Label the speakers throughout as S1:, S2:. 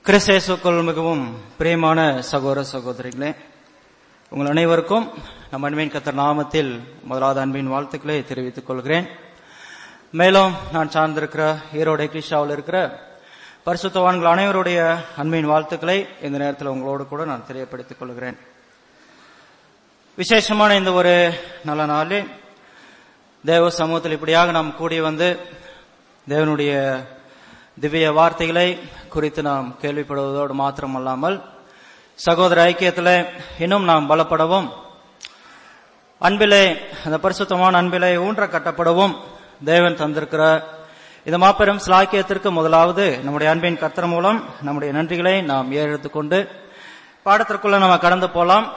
S1: கிறிஸ்தேசுக்குள் மிகவும் பிரியமான சகோதர சகோதரிகளே உங்கள் அனைவருக்கும் நம் அன்பின் கத்தர் நாமத்தில் முதலாவது அன்பின் வாழ்த்துக்களை தெரிவித்துக் கொள்கிறேன் மேலும் நான் சார்ந்திருக்கிற ஈரோடு கிருஷ்ணாவில் இருக்கிற பரிசுத்தவான்கள் அனைவருடைய அன்பின் வாழ்த்துக்களை இந்த நேரத்தில் உங்களோடு கூட நான் தெரியப்படுத்திக் கொள்கிறேன் விசேஷமான இந்த ஒரு நல்ல நாளில் தேவ சமூகத்தில் இப்படியாக நாம் கூடி வந்து தேவனுடைய திவ்ய வார்த்தைகளை குறித்து நாம் கேள்விப்படுவதோடு மாத்திரமல்லாமல் சகோதர ஐக்கியத்தில் இன்னும் நாம் பலப்படவும் அன்பிலே அந்த பரிசுத்தமான அன்பிலே ஊன்ற கட்டப்படவும் தேவன் தந்திருக்கிற இந்த மாபெரும் சிலாக்கியத்திற்கு முதலாவது நம்முடைய அன்பின் கர்த்தர் மூலம் நம்முடைய நன்றிகளை நாம் ஏறெடுத்துக் கொண்டு பாடத்திற்குள்ள நம்ம கடந்து போலாம்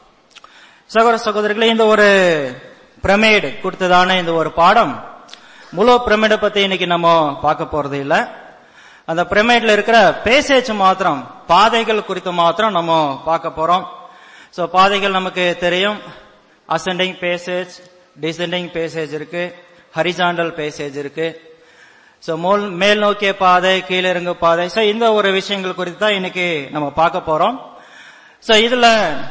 S1: சகோதர சகோதரிகளே இந்த ஒரு பிரமேடு கொடுத்ததான இந்த ஒரு பாடம் முழு பிரமிடை பத்தி இன்னைக்கு நம்ம பார்க்க போறது இல்ல அந்த பிரமிட்ல இருக்கிற பேசேஜ் மாத்திரம் பாதைகள் குறித்து மாத்திரம் நம்ம பார்க்க போறோம் சோ பாதைகள் நமக்கு தெரியும் அசெண்டிங் பேசேஜ் டிசெண்டிங் பேசேஜ் இருக்கு ஹரிசாண்டல் பேசேஜ் இருக்கு சோ மோல் மேல் நோக்கிய பாதை கீழே இறங்கு பாதை சோ இந்த ஒரு விஷயங்கள் குறித்து தான் இன்னைக்கு நம்ம பார்க்க போறோம் சோ இதுல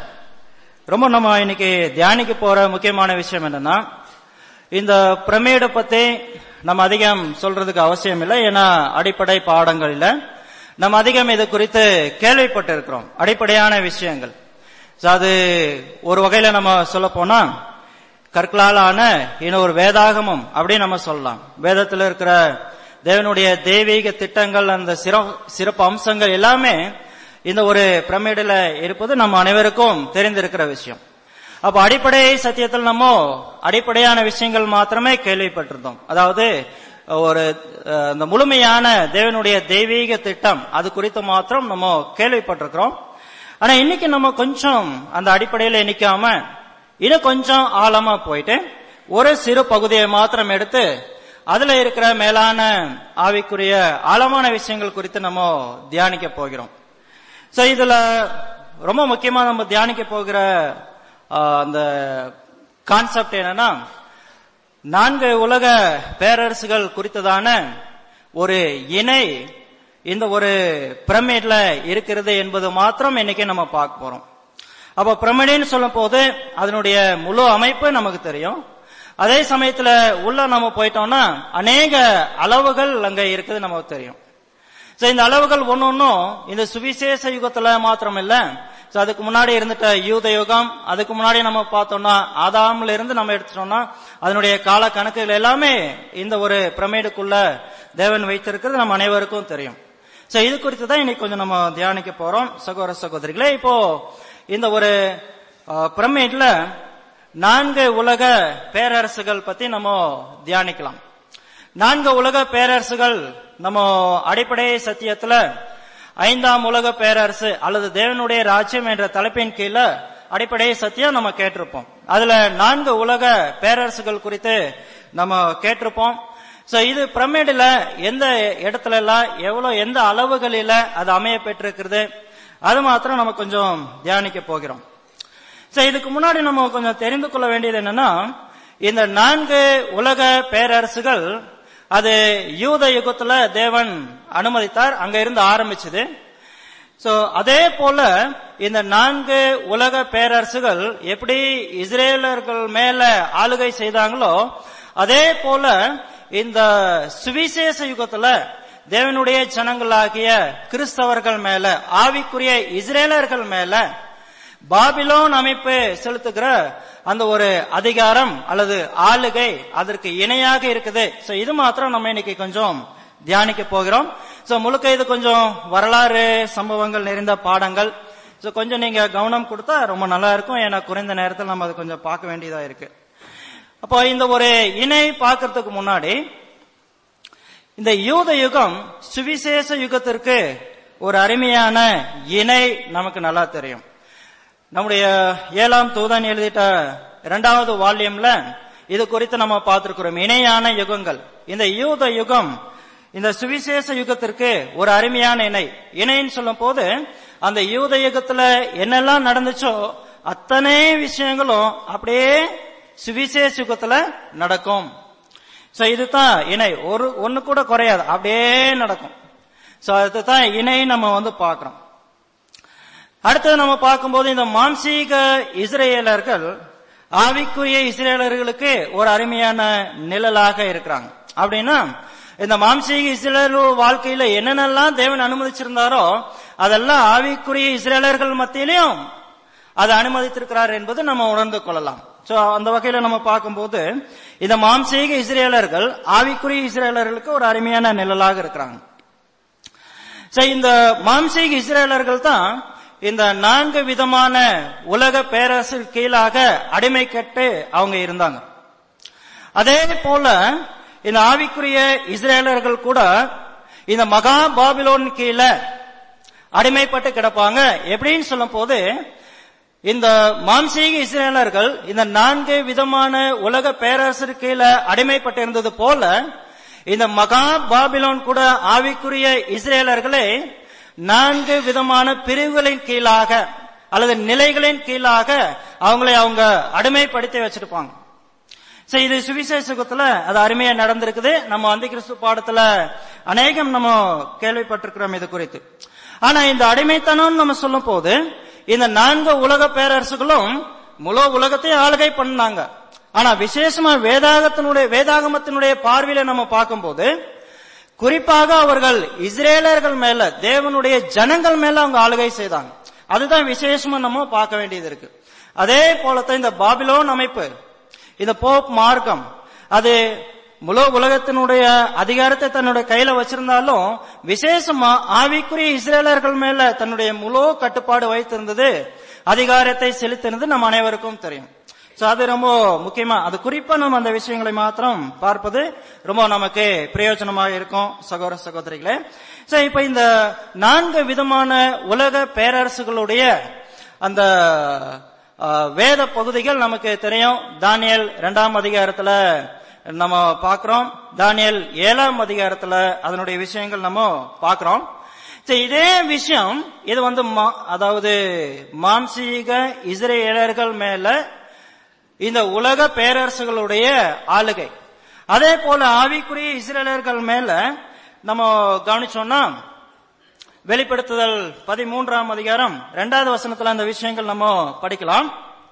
S1: ரொம்ப நம்ம இன்னைக்கு தியானிக்க போற முக்கியமான விஷயம் என்னன்னா இந்த பிரமிடை பத்தி நம்ம அதிகம் சொல்றதுக்கு அவசியம் இல்லை ஏன்னா அடிப்படை பாடங்கள்ல நம்ம அதிகம் இது குறித்து கேள்விப்பட்டு இருக்கிறோம் அடிப்படையான விஷயங்கள் அது ஒரு வகையில நம்ம சொல்ல போனா கற்களால் ஆன இன்னொரு வேதாகமம் அப்படின்னு நம்ம சொல்லலாம் வேதத்தில் இருக்கிற தேவனுடைய தெய்வீக திட்டங்கள் அந்த சிறப்பு அம்சங்கள் எல்லாமே இந்த ஒரு பிரமிடில் இருப்பது நம்ம அனைவருக்கும் தெரிந்திருக்கிற விஷயம் அப்ப அடிப்படை சத்தியத்தில் நம்ம அடிப்படையான விஷயங்கள் மாத்திரமே கேள்விப்பட்டிருந்தோம் அதாவது ஒரு இந்த முழுமையான தேவனுடைய தெய்வீக திட்டம் அது குறித்து மாத்திரம் நம்ம கேள்விப்பட்டிருக்கிறோம் ஆனா இன்னைக்கு நம்ம கொஞ்சம் அந்த அடிப்படையில நிக்காம இன்னும் கொஞ்சம் ஆழமா போயிட்டு ஒரு சிறு பகுதியை மாத்திரம் எடுத்து அதுல இருக்கிற மேலான ஆவிக்குரிய ஆழமான விஷயங்கள் குறித்து நம்ம தியானிக்க போகிறோம் சோ இதுல ரொம்ப முக்கியமா நம்ம தியானிக்க போகிற அந்த கான்செப்ட் என்னன்னா நான்கு உலக பேரரசுகள் குறித்ததான ஒரு இணை இந்த ஒரு பிரமிட்ல இருக்கிறது என்பது மாத்திரம் இன்னைக்கு நம்ம பார்க்க போறோம் அப்ப பிரமிடின்னு சொல்லும் போது அதனுடைய முழு அமைப்பு நமக்கு தெரியும் அதே சமயத்துல உள்ள நம்ம போயிட்டோம்னா அநேக அளவுகள் அங்க இருக்குது நமக்கு தெரியும் சோ இந்த அளவுகள் ஒன்னொன்னும் இந்த சுவிசேஷ யுகத்துல மாத்திரம் இல்ல சோ அதுக்கு முன்னாடி இருந்துட்ட யூத யுகம் அதுக்கு முன்னாடி நம்ம பார்த்தோம்னா ஆதாம்ல இருந்து நம்ம எடுத்துட்டோம்னா அதனுடைய கால கணக்குகள் எல்லாமே இந்த ஒரு பிரமேடுக்குள்ள தேவன் வைத்திருக்கிறது நம்ம அனைவருக்கும் தெரியும் சோ இது குறித்து தான் இன்னைக்கு கொஞ்சம் நம்ம தியானிக்க போறோம் சகோதர சகோதரிகளே இப்போ இந்த ஒரு பிரமேட்ல நான்கு உலக பேரரசுகள் பத்தி நம்ம தியானிக்கலாம் நான்கு உலக பேரரசுகள் நம்ம அடிப்படை சத்தியத்துல ஐந்தாம் உலக பேரரசு அல்லது தேவனுடைய ராஜ்யம் என்ற தலைப்பின் கீழே அடிப்படை சத்தியம் நம்ம கேட்டிருப்போம் அதுல நான்கு உலக பேரரசுகள் குறித்து நம்ம கேட்டிருப்போம் சோ இது பிரமிடில் எந்த இடத்துல எல்லாம் எவ்வளவு எந்த அளவுகளில அது அமைய பெற்றிருக்கிறது அது மாத்திரம் நம்ம கொஞ்சம் தியானிக்க போகிறோம் சோ இதுக்கு முன்னாடி நம்ம கொஞ்சம் தெரிந்து கொள்ள வேண்டியது என்னன்னா இந்த நான்கு உலக பேரரசுகள் அது யூத யுகத்துல தேவன் அனுமதித்தார் அங்க இருந்து ஆரம்பிச்சது சோ அதே போல இந்த நான்கு உலக பேரரசுகள் எப்படி இஸ்ரேலர்கள் மேல ஆளுகை செய்தாங்களோ அதே போல இந்த சுவிசேஷ யுகத்துல தேவனுடைய ஜனங்களாகிய கிறிஸ்தவர்கள் மேல ஆவிக்குரிய இஸ்ரேலர்கள் மேல பாபிலோன் அமைப்பு செலுத்துகிற அந்த ஒரு அதிகாரம் அல்லது ஆளுகை அதற்கு இணையாக இருக்குது சோ இது மாத்திரம் நம்ம இன்னைக்கு கொஞ்சம் தியானிக்க போகிறோம் சோ முழுக்க இது கொஞ்சம் வரலாறு சம்பவங்கள் நிறைந்த பாடங்கள் சோ கொஞ்சம் நீங்க கவனம் கொடுத்தா ரொம்ப நல்லா இருக்கும் ஏன்னா குறைந்த நேரத்தில் நம்ம அதை கொஞ்சம் பார்க்க வேண்டியதா இருக்கு அப்போ இந்த ஒரு இணை பார்க்கறதுக்கு முன்னாடி இந்த யூத யுகம் சுவிசேஷ யுகத்திற்கு ஒரு அருமையான இணை நமக்கு நல்லா தெரியும் நம்முடைய ஏழாம் தூதன் எழுதிட்ட இரண்டாவது வால்யூம்ல இது குறித்து நம்ம பார்த்திருக்கிறோம் இணையான யுகங்கள் இந்த யூத யுகம் இந்த சுவிசேஷ யுகத்திற்கு ஒரு அருமையான இணை இணைன்னு சொல்லும் போது அந்த யூத யுகத்துல என்னெல்லாம் நடந்துச்சோ அத்தனை விஷயங்களும் அப்படியே சுவிசேஷ யுகத்துல நடக்கும் சோ இதுதான் இணை ஒரு ஒண்ணு கூட குறையாது அப்படியே நடக்கும் சோ அதுதான் இணை நம்ம வந்து பார்க்கிறோம் அடுத்தது நம்ம பார்க்கும்போது இந்த மாம்சீக இஸ்ரேலர்கள் ஆவிக்குரிய இஸ்ரேலர்களுக்கு ஒரு அருமையான நிழலாக இருக்கிறாங்க அப்படின்னா இந்த மாம்சீக இஸ்ரேல் வாழ்க்கையில என்னென்னலாம் தேவன் அனுமதிச்சிருந்தாரோ அதெல்லாம் ஆவிக்குரிய இஸ்ரேலர்கள் மத்தியிலையும் அதை அனுமதித்திருக்கிறார் என்பது நம்ம உணர்ந்து கொள்ளலாம் சோ அந்த வகையில நம்ம பார்க்கும்போது இந்த மாம்சீக இஸ்ரேலர்கள் ஆவிக்குரிய இஸ்ரேலர்களுக்கு ஒரு அருமையான நிழலாக இருக்கிறாங்க சரி இந்த மாம்சீக இஸ்ரேலர்கள் தான் இந்த நான்கு விதமான உலக பேரரசு கீழாக அடிமை கட்டு அவங்க இருந்தாங்க அதே போல இந்த ஆவிக்குரிய இஸ்ரேலர்கள் கூட இந்த மகா பாபிலோன் கீழே அடிமைப்பட்டு கிடப்பாங்க எப்படின்னு சொல்லும் போது இந்த மாம்சீக இஸ்ரேலர்கள் இந்த நான்கு விதமான உலக பேரரசு கீழே அடிமைப்பட்டிருந்தது போல இந்த மகா பாபிலோன் கூட ஆவிக்குரிய இஸ்ரேலர்களே நான்கு விதமான பிரிவுகளின் கீழாக அல்லது நிலைகளின் கீழாக அவங்களை அவங்க அடிமைப்படுத்தி வச்சிருப்பாங்க சரி இது சுவிசேஷகத்துல அது அருமையா நடந்திருக்குது நம்ம அந்த கிறிஸ்து பாடத்துல அநேகம் நம்ம கேள்விப்பட்டிருக்கிறோம் இது குறித்து ஆனா இந்த அடிமைத்தனம் நம்ம சொல்லும் போது இந்த நான்கு உலக பேரரசுகளும் முழு உலகத்தையும் ஆளுகை பண்ணாங்க ஆனா விசேஷமா வேதாகத்தினுடைய வேதாகமத்தினுடைய பார்வையில நம்ம பார்க்கும்போது குறிப்பாக அவர்கள் இஸ்ரேலர்கள் மேல தேவனுடைய ஜனங்கள் மேல அவங்க ஆளுகை செய்தாங்க அதுதான் விசேஷமா நம்ம பார்க்க வேண்டியது இருக்கு அதே போலத்தான் இந்த பாபிலோன் அமைப்பு இந்த போப் மார்க்கம் அது முழு உலகத்தினுடைய அதிகாரத்தை தன்னுடைய கையில வச்சிருந்தாலும் விசேஷமா ஆவிக்குரிய இஸ்ரேலர்கள் மேல தன்னுடைய முழு கட்டுப்பாடு வைத்திருந்தது அதிகாரத்தை செலுத்தினது நம்ம அனைவருக்கும் தெரியும் சோ அது ரொம்ப முக்கியமா அது குறிப்பா நம்ம அந்த விஷயங்களை மாத்திரம் பார்ப்பது ரொம்ப நமக்கு பிரயோஜனமாக இருக்கும் சகோதர சகோதரிகளே சோ இப்ப இந்த நான்கு விதமான உலக பேரரசுகளுடைய அந்த அஹ், வேத பகுதிகள் நமக்கு தெரியும் தானியல் இரண்டாம் அதிகாரத்துல நம்ம பார்க்கிறோம் தானியல் ஏழாம் அதிகாரத்துல அதனுடைய விஷயங்கள் நம்ம பார்க்கிறோம் சரி, இதே விஷயம் இது வந்து மா- அதாவது மாம்சீக இஸ்ரேலர்கள் மேல இந்த உலக பேரரசுகளுடைய ஆளுகை அதே போல ஆவிக்குரிய இஸ்ரேலர்கள் மேல நம்ம கவனிச்சோம்னா வெளிப்படுத்துதல் பதிமூன்றாம் அதிகாரம் இரண்டாவது வசனத்துல அந்த விஷயங்கள் நம்ம படிக்கலாம்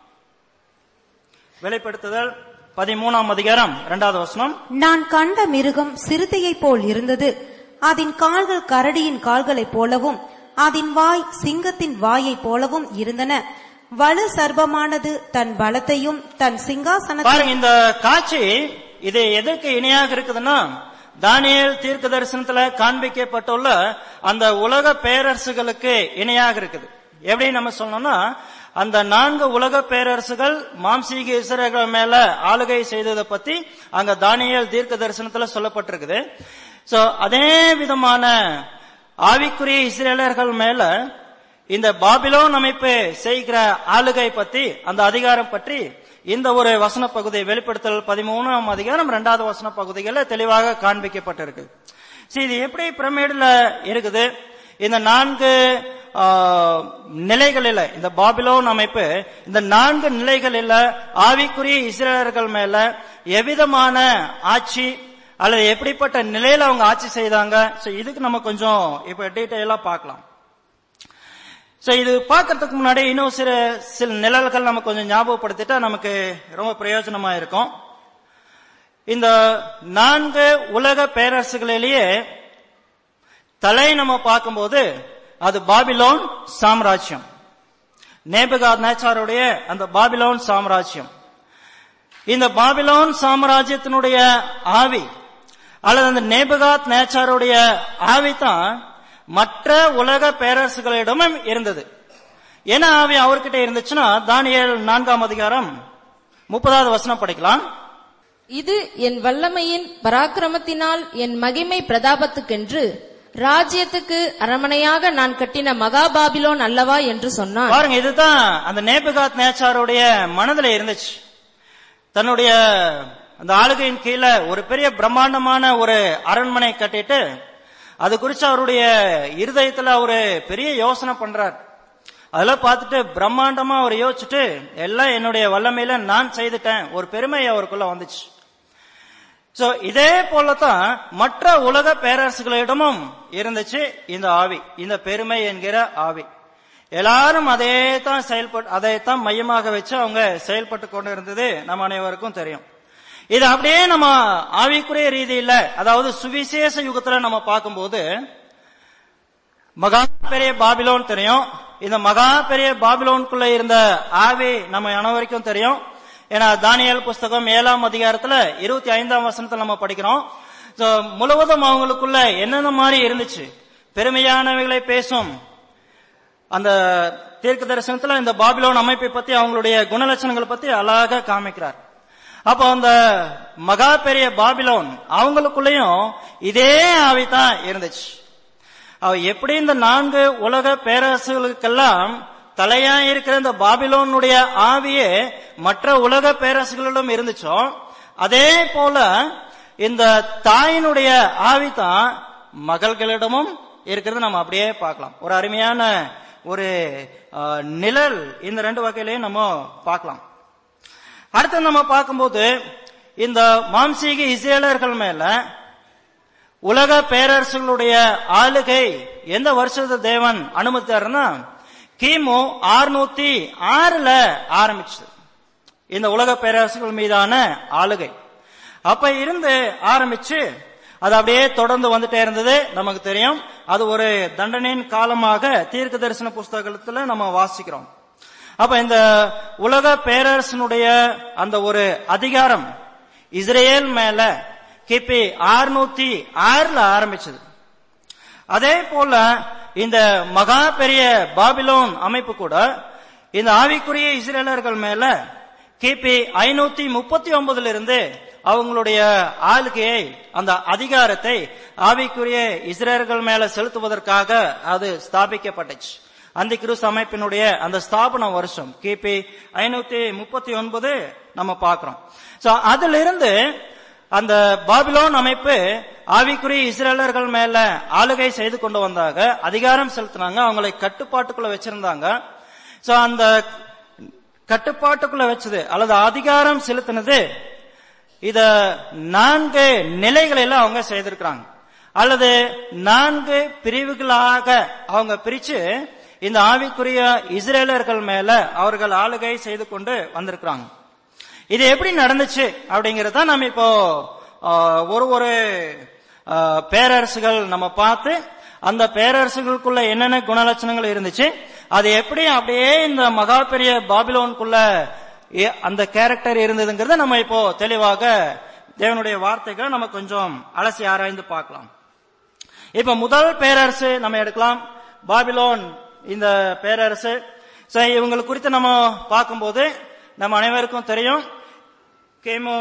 S1: வெளிப்படுத்துதல் பதிமூணாம் அதிகாரம் இரண்டாவது வசனம்
S2: நான் கண்ட மிருகம் சிறுத்தையைப் போல் இருந்தது அதன் கால்கள் கரடியின் கால்களைப் போலவும் அதன் வாய் சிங்கத்தின் வாயைப் போலவும் இருந்தன வலு சர்ப்பமானது தன் பலத்தையும் தன் சிங்காசனத்தை
S1: பாருங்க இந்த காட்சி இது எதற்கு இணையாக இருக்குதுன்னா தானியேல் தீர்க்க தரிசனத்துல காண்பிக்கப்பட்டுள்ள அந்த உலக பேரரசுகளுக்கு இணையாக இருக்குது எப்படி நம்ம சொல்லணும்னா அந்த நான்கு உலக பேரரசுகள் மாம்சீக இஸ்ரேல்கள் மேல ஆளுகை செய்ததை பத்தி அங்க தானியேல் தீர்க்க தரிசனத்துல சொல்லப்பட்டிருக்குது சோ அதே விதமான ஆவிக்குரிய இஸ்ரேலர்கள் மேல இந்த பாபிலோன் அமைப்பு செய்கிற ஆளுகை பத்தி அந்த அதிகாரம் பற்றி இந்த ஒரு வசன பகுதி வெளிப்படுத்தல் பதிமூணாம் அதிகாரம் இரண்டாவது வசன பகுதிகளில் தெளிவாக காண்பிக்கப்பட்டிருக்கு சரி இது எப்படி பிரமிடுல இருக்குது இந்த நான்கு ஆ, நிலைகளில இந்த பாபிலோன் அமைப்பு இந்த நான்கு நிலைகளில ஆவிக்குரிய இஸ்ரேலர்கள் மேல எவ்விதமான ஆட்சி அல்லது எப்படிப்பட்ட நிலையில அவங்க ஆட்சி செய்தாங்க சோ இதுக்கு நம்ம கொஞ்சம் இப்ப டீட்டெயிலா பார்க்கலாம் சோ இது பார்க்கறதுக்கு முன்னாடி இன்னும் சில சில நிழல்கள் நம்ம கொஞ்சம் ஞாபகப்படுத்திட்டா நமக்கு ரொம்ப பிரயோஜனமா இருக்கும் இந்த நான்கு உலக பேரரசுகளிலேயே தலை நம்ம பார்க்கும்போது அது பாபிலோன் சாம்ராஜ்யம் நேபகாத் நேச்சாருடைய அந்த பாபிலோன் சாம்ராஜ்யம் இந்த பாபிலோன் சாம்ராஜ்யத்தினுடைய ஆவி அல்லது அந்த நேபகாத் நேச்சாருடைய ஆவி தான் மற்ற உலக பேரரசுகளிடமும் இருந்தது என்ன ஆவி அவர்கிட்ட இருந்துச்சுன்னா தானியேல் நான்காம் அதிகாரம் முப்பதாவது வசனம் படிக்கலாம்
S3: இது என் வல்லமையின் பராக்கிரமத்தினால் என் மகிமை பிரதாபத்துக்கென்று ராஜ்யத்துக்கு அரமனையாக நான் கட்டின மகாபாபிலோன் அல்லவா என்று சொன்னான்
S1: பாருங்க இதுதான் அந்த நேபுகாத் நேச்சாருடைய மனதுல இருந்துச்சு தன்னுடைய அந்த ஆளுகையின் கீழே ஒரு பெரிய பிரம்மாண்டமான ஒரு அரண்மனை கட்டிட்டு அது குறிச்சு அவருடைய இருதயத்துல அவரு பெரிய யோசனை பண்றார் அதெல்லாம் பார்த்துட்டு பிரம்மாண்டமா அவர் யோசிச்சுட்டு எல்லாம் என்னுடைய வல்லமையில நான் செய்துட்டேன் ஒரு பெருமை அவருக்குள்ள வந்துச்சு சோ இதே போலதான் மற்ற உலக பேரரசுகளிடமும் இருந்துச்சு இந்த ஆவி இந்த பெருமை என்கிற ஆவி எல்லாரும் அதே தான் செயல்பட்டு அதைத்தான் மையமாக வச்சு அவங்க செயல்பட்டு கொண்டு இருந்தது நம்ம அனைவருக்கும் தெரியும் இது அப்படியே நம்ம ஆவிக்குரிய ரீதியில அதாவது சுவிசேஷ யுகத்துல நம்ம பார்க்கும்போது மகா பெரிய பாபிலோன் தெரியும் இந்த மகா பெரிய பாபிலோனுக்குள்ள இருந்த ஆவி நம்ம அனைவருக்கும் தெரியும் ஏன்னா தானியல் புஸ்தகம் ஏழாம் அதிகாரத்துல இருபத்தி ஐந்தாம் வசனத்துல நம்ம படிக்கிறோம் So, முழுவதும் அவங்களுக்குள்ள என்னென்ன மாதிரி இருந்துச்சு பெருமையானவைகளை பேசும் அந்த தீர்க்க தரிசனத்துல இந்த பாபிலோன் அமைப்பை பத்தி அவங்களுடைய குணலட்சணங்களை பத்தி அழகாக காமிக்கிறார் அப்போ அந்த மகா பெரிய பாபிலோன் அவங்களுக்குள்ளயும் இதே ஆவி தான் இருந்துச்சு அவ எப்படி இந்த நான்கு உலக பேரரசுகளுக்கெல்லாம் தலையா இருக்கிற இந்த பாபிலோனுடைய ஆவியே மற்ற உலக பேரரசுகளிடம் இருந்துச்சோ அதே போல இந்த தாயினுடைய ஆவி தான் மகள்களிடமும் இருக்கிறது நம்ம அப்படியே பார்க்கலாம் ஒரு அருமையான ஒரு அஹ், நிழல் இந்த ரெண்டு வகையிலையும் நம்ம பார்க்கலாம் அடுத்து நம்ம பார்க்கும்போது இந்த மாம்சீக இஸ்ரேலர்கள் மேல உலக பேரரசுகளுடைய ஆளுகை எந்த வருஷத்து தேவன் அனுமதித்தாருன்னா கிமு ஆறுநூத்தி ஆறுல ஆரம்பிச்சது இந்த உலக பேரரசுகள் மீதான ஆளுகை அப்ப இருந்து ஆரம்பிச்சு அது அப்படியே தொடர்ந்து வந்துட்டே இருந்தது நமக்கு தெரியும் அது ஒரு தண்டனையின் காலமாக தீர்க்க தரிசன புஸ்தகத்துல நம்ம வாசிக்கிறோம் அப்ப இந்த உலக பேரரசனுடைய அந்த ஒரு அதிகாரம் இஸ்ரேல் மேல கிபி ஆறுநூத்தி ஆறுல ஆரம்பிச்சது அதே போல இந்த மகா பெரிய பாபிலோன் அமைப்பு கூட இந்த ஆவிக்குரிய இஸ்ரேலர்கள் மேல கிபி ஐநூத்தி முப்பத்தி ஒன்பதுல இருந்து அவங்களுடைய ஆளுகையை அந்த அதிகாரத்தை ஆவிக்குரிய இஸ்ரேலர்கள் மேல செலுத்துவதற்காக அது ஸ்தாபிக்கப்பட்டுச்சு அந்த கிறிஸ்து அமைப்பினுடைய அந்த ஸ்தாபன வருஷம் கிபி ஐநூத்தி முப்பத்தி ஒன்பது நம்ம பார்க்கிறோம் சோ அதுல இருந்து அந்த பாபிலோன் அமைப்பு ஆவிக்குரிய இஸ்ரேலர்கள் மேல ஆளுகை செய்து கொண்டு வந்தாங்க அதிகாரம் செலுத்தினாங்க அவங்களை கட்டுப்பாட்டுக்குள்ள வச்சிருந்தாங்க சோ அந்த கட்டுப்பாட்டுக்குள்ள வச்சது அல்லது அதிகாரம் செலுத்தினது இத நான்கு நிலைகளில அவங்க செய்திருக்கிறாங்க அல்லது நான்கு பிரிவுகளாக அவங்க பிரிச்சு இந்த ஆவிக்குரிய இஸ்ரேலர்கள் மேல அவர்கள் ஆளுகை செய்து கொண்டு வந்திருக்கிறாங்க இது எப்படி நடந்துச்சு அப்படிங்கறத நம்ம இப்போ ஆஹ், ஒரு ஒரு ஆஹ், பேரரசுகள் நம்ம பார்த்து அந்த பேரரசுகளுக்குள்ள என்னென்ன குணலட்சணங்கள் இருந்துச்சு அது எப்படி அப்படியே இந்த மகா பெரிய பாபிலோனுக்குள்ள எ- அந்த கேரக்டர் இருந்ததுங்கிறத நம்ம இப்போ தெளிவாக தேவனுடைய வார்த்தைகளை நம்ம கொஞ்சம் அலசி ஆராய்ந்து பார்க்கலாம் இப்ப முதல் பேரரசு நம்ம எடுக்கலாம் பாபிலோன் இந்த பேரரசு So, இவங்களை குறித்து நம்ம பார்க்கும்போது நம்ம அனைவருக்கும் தெரியும் கிமு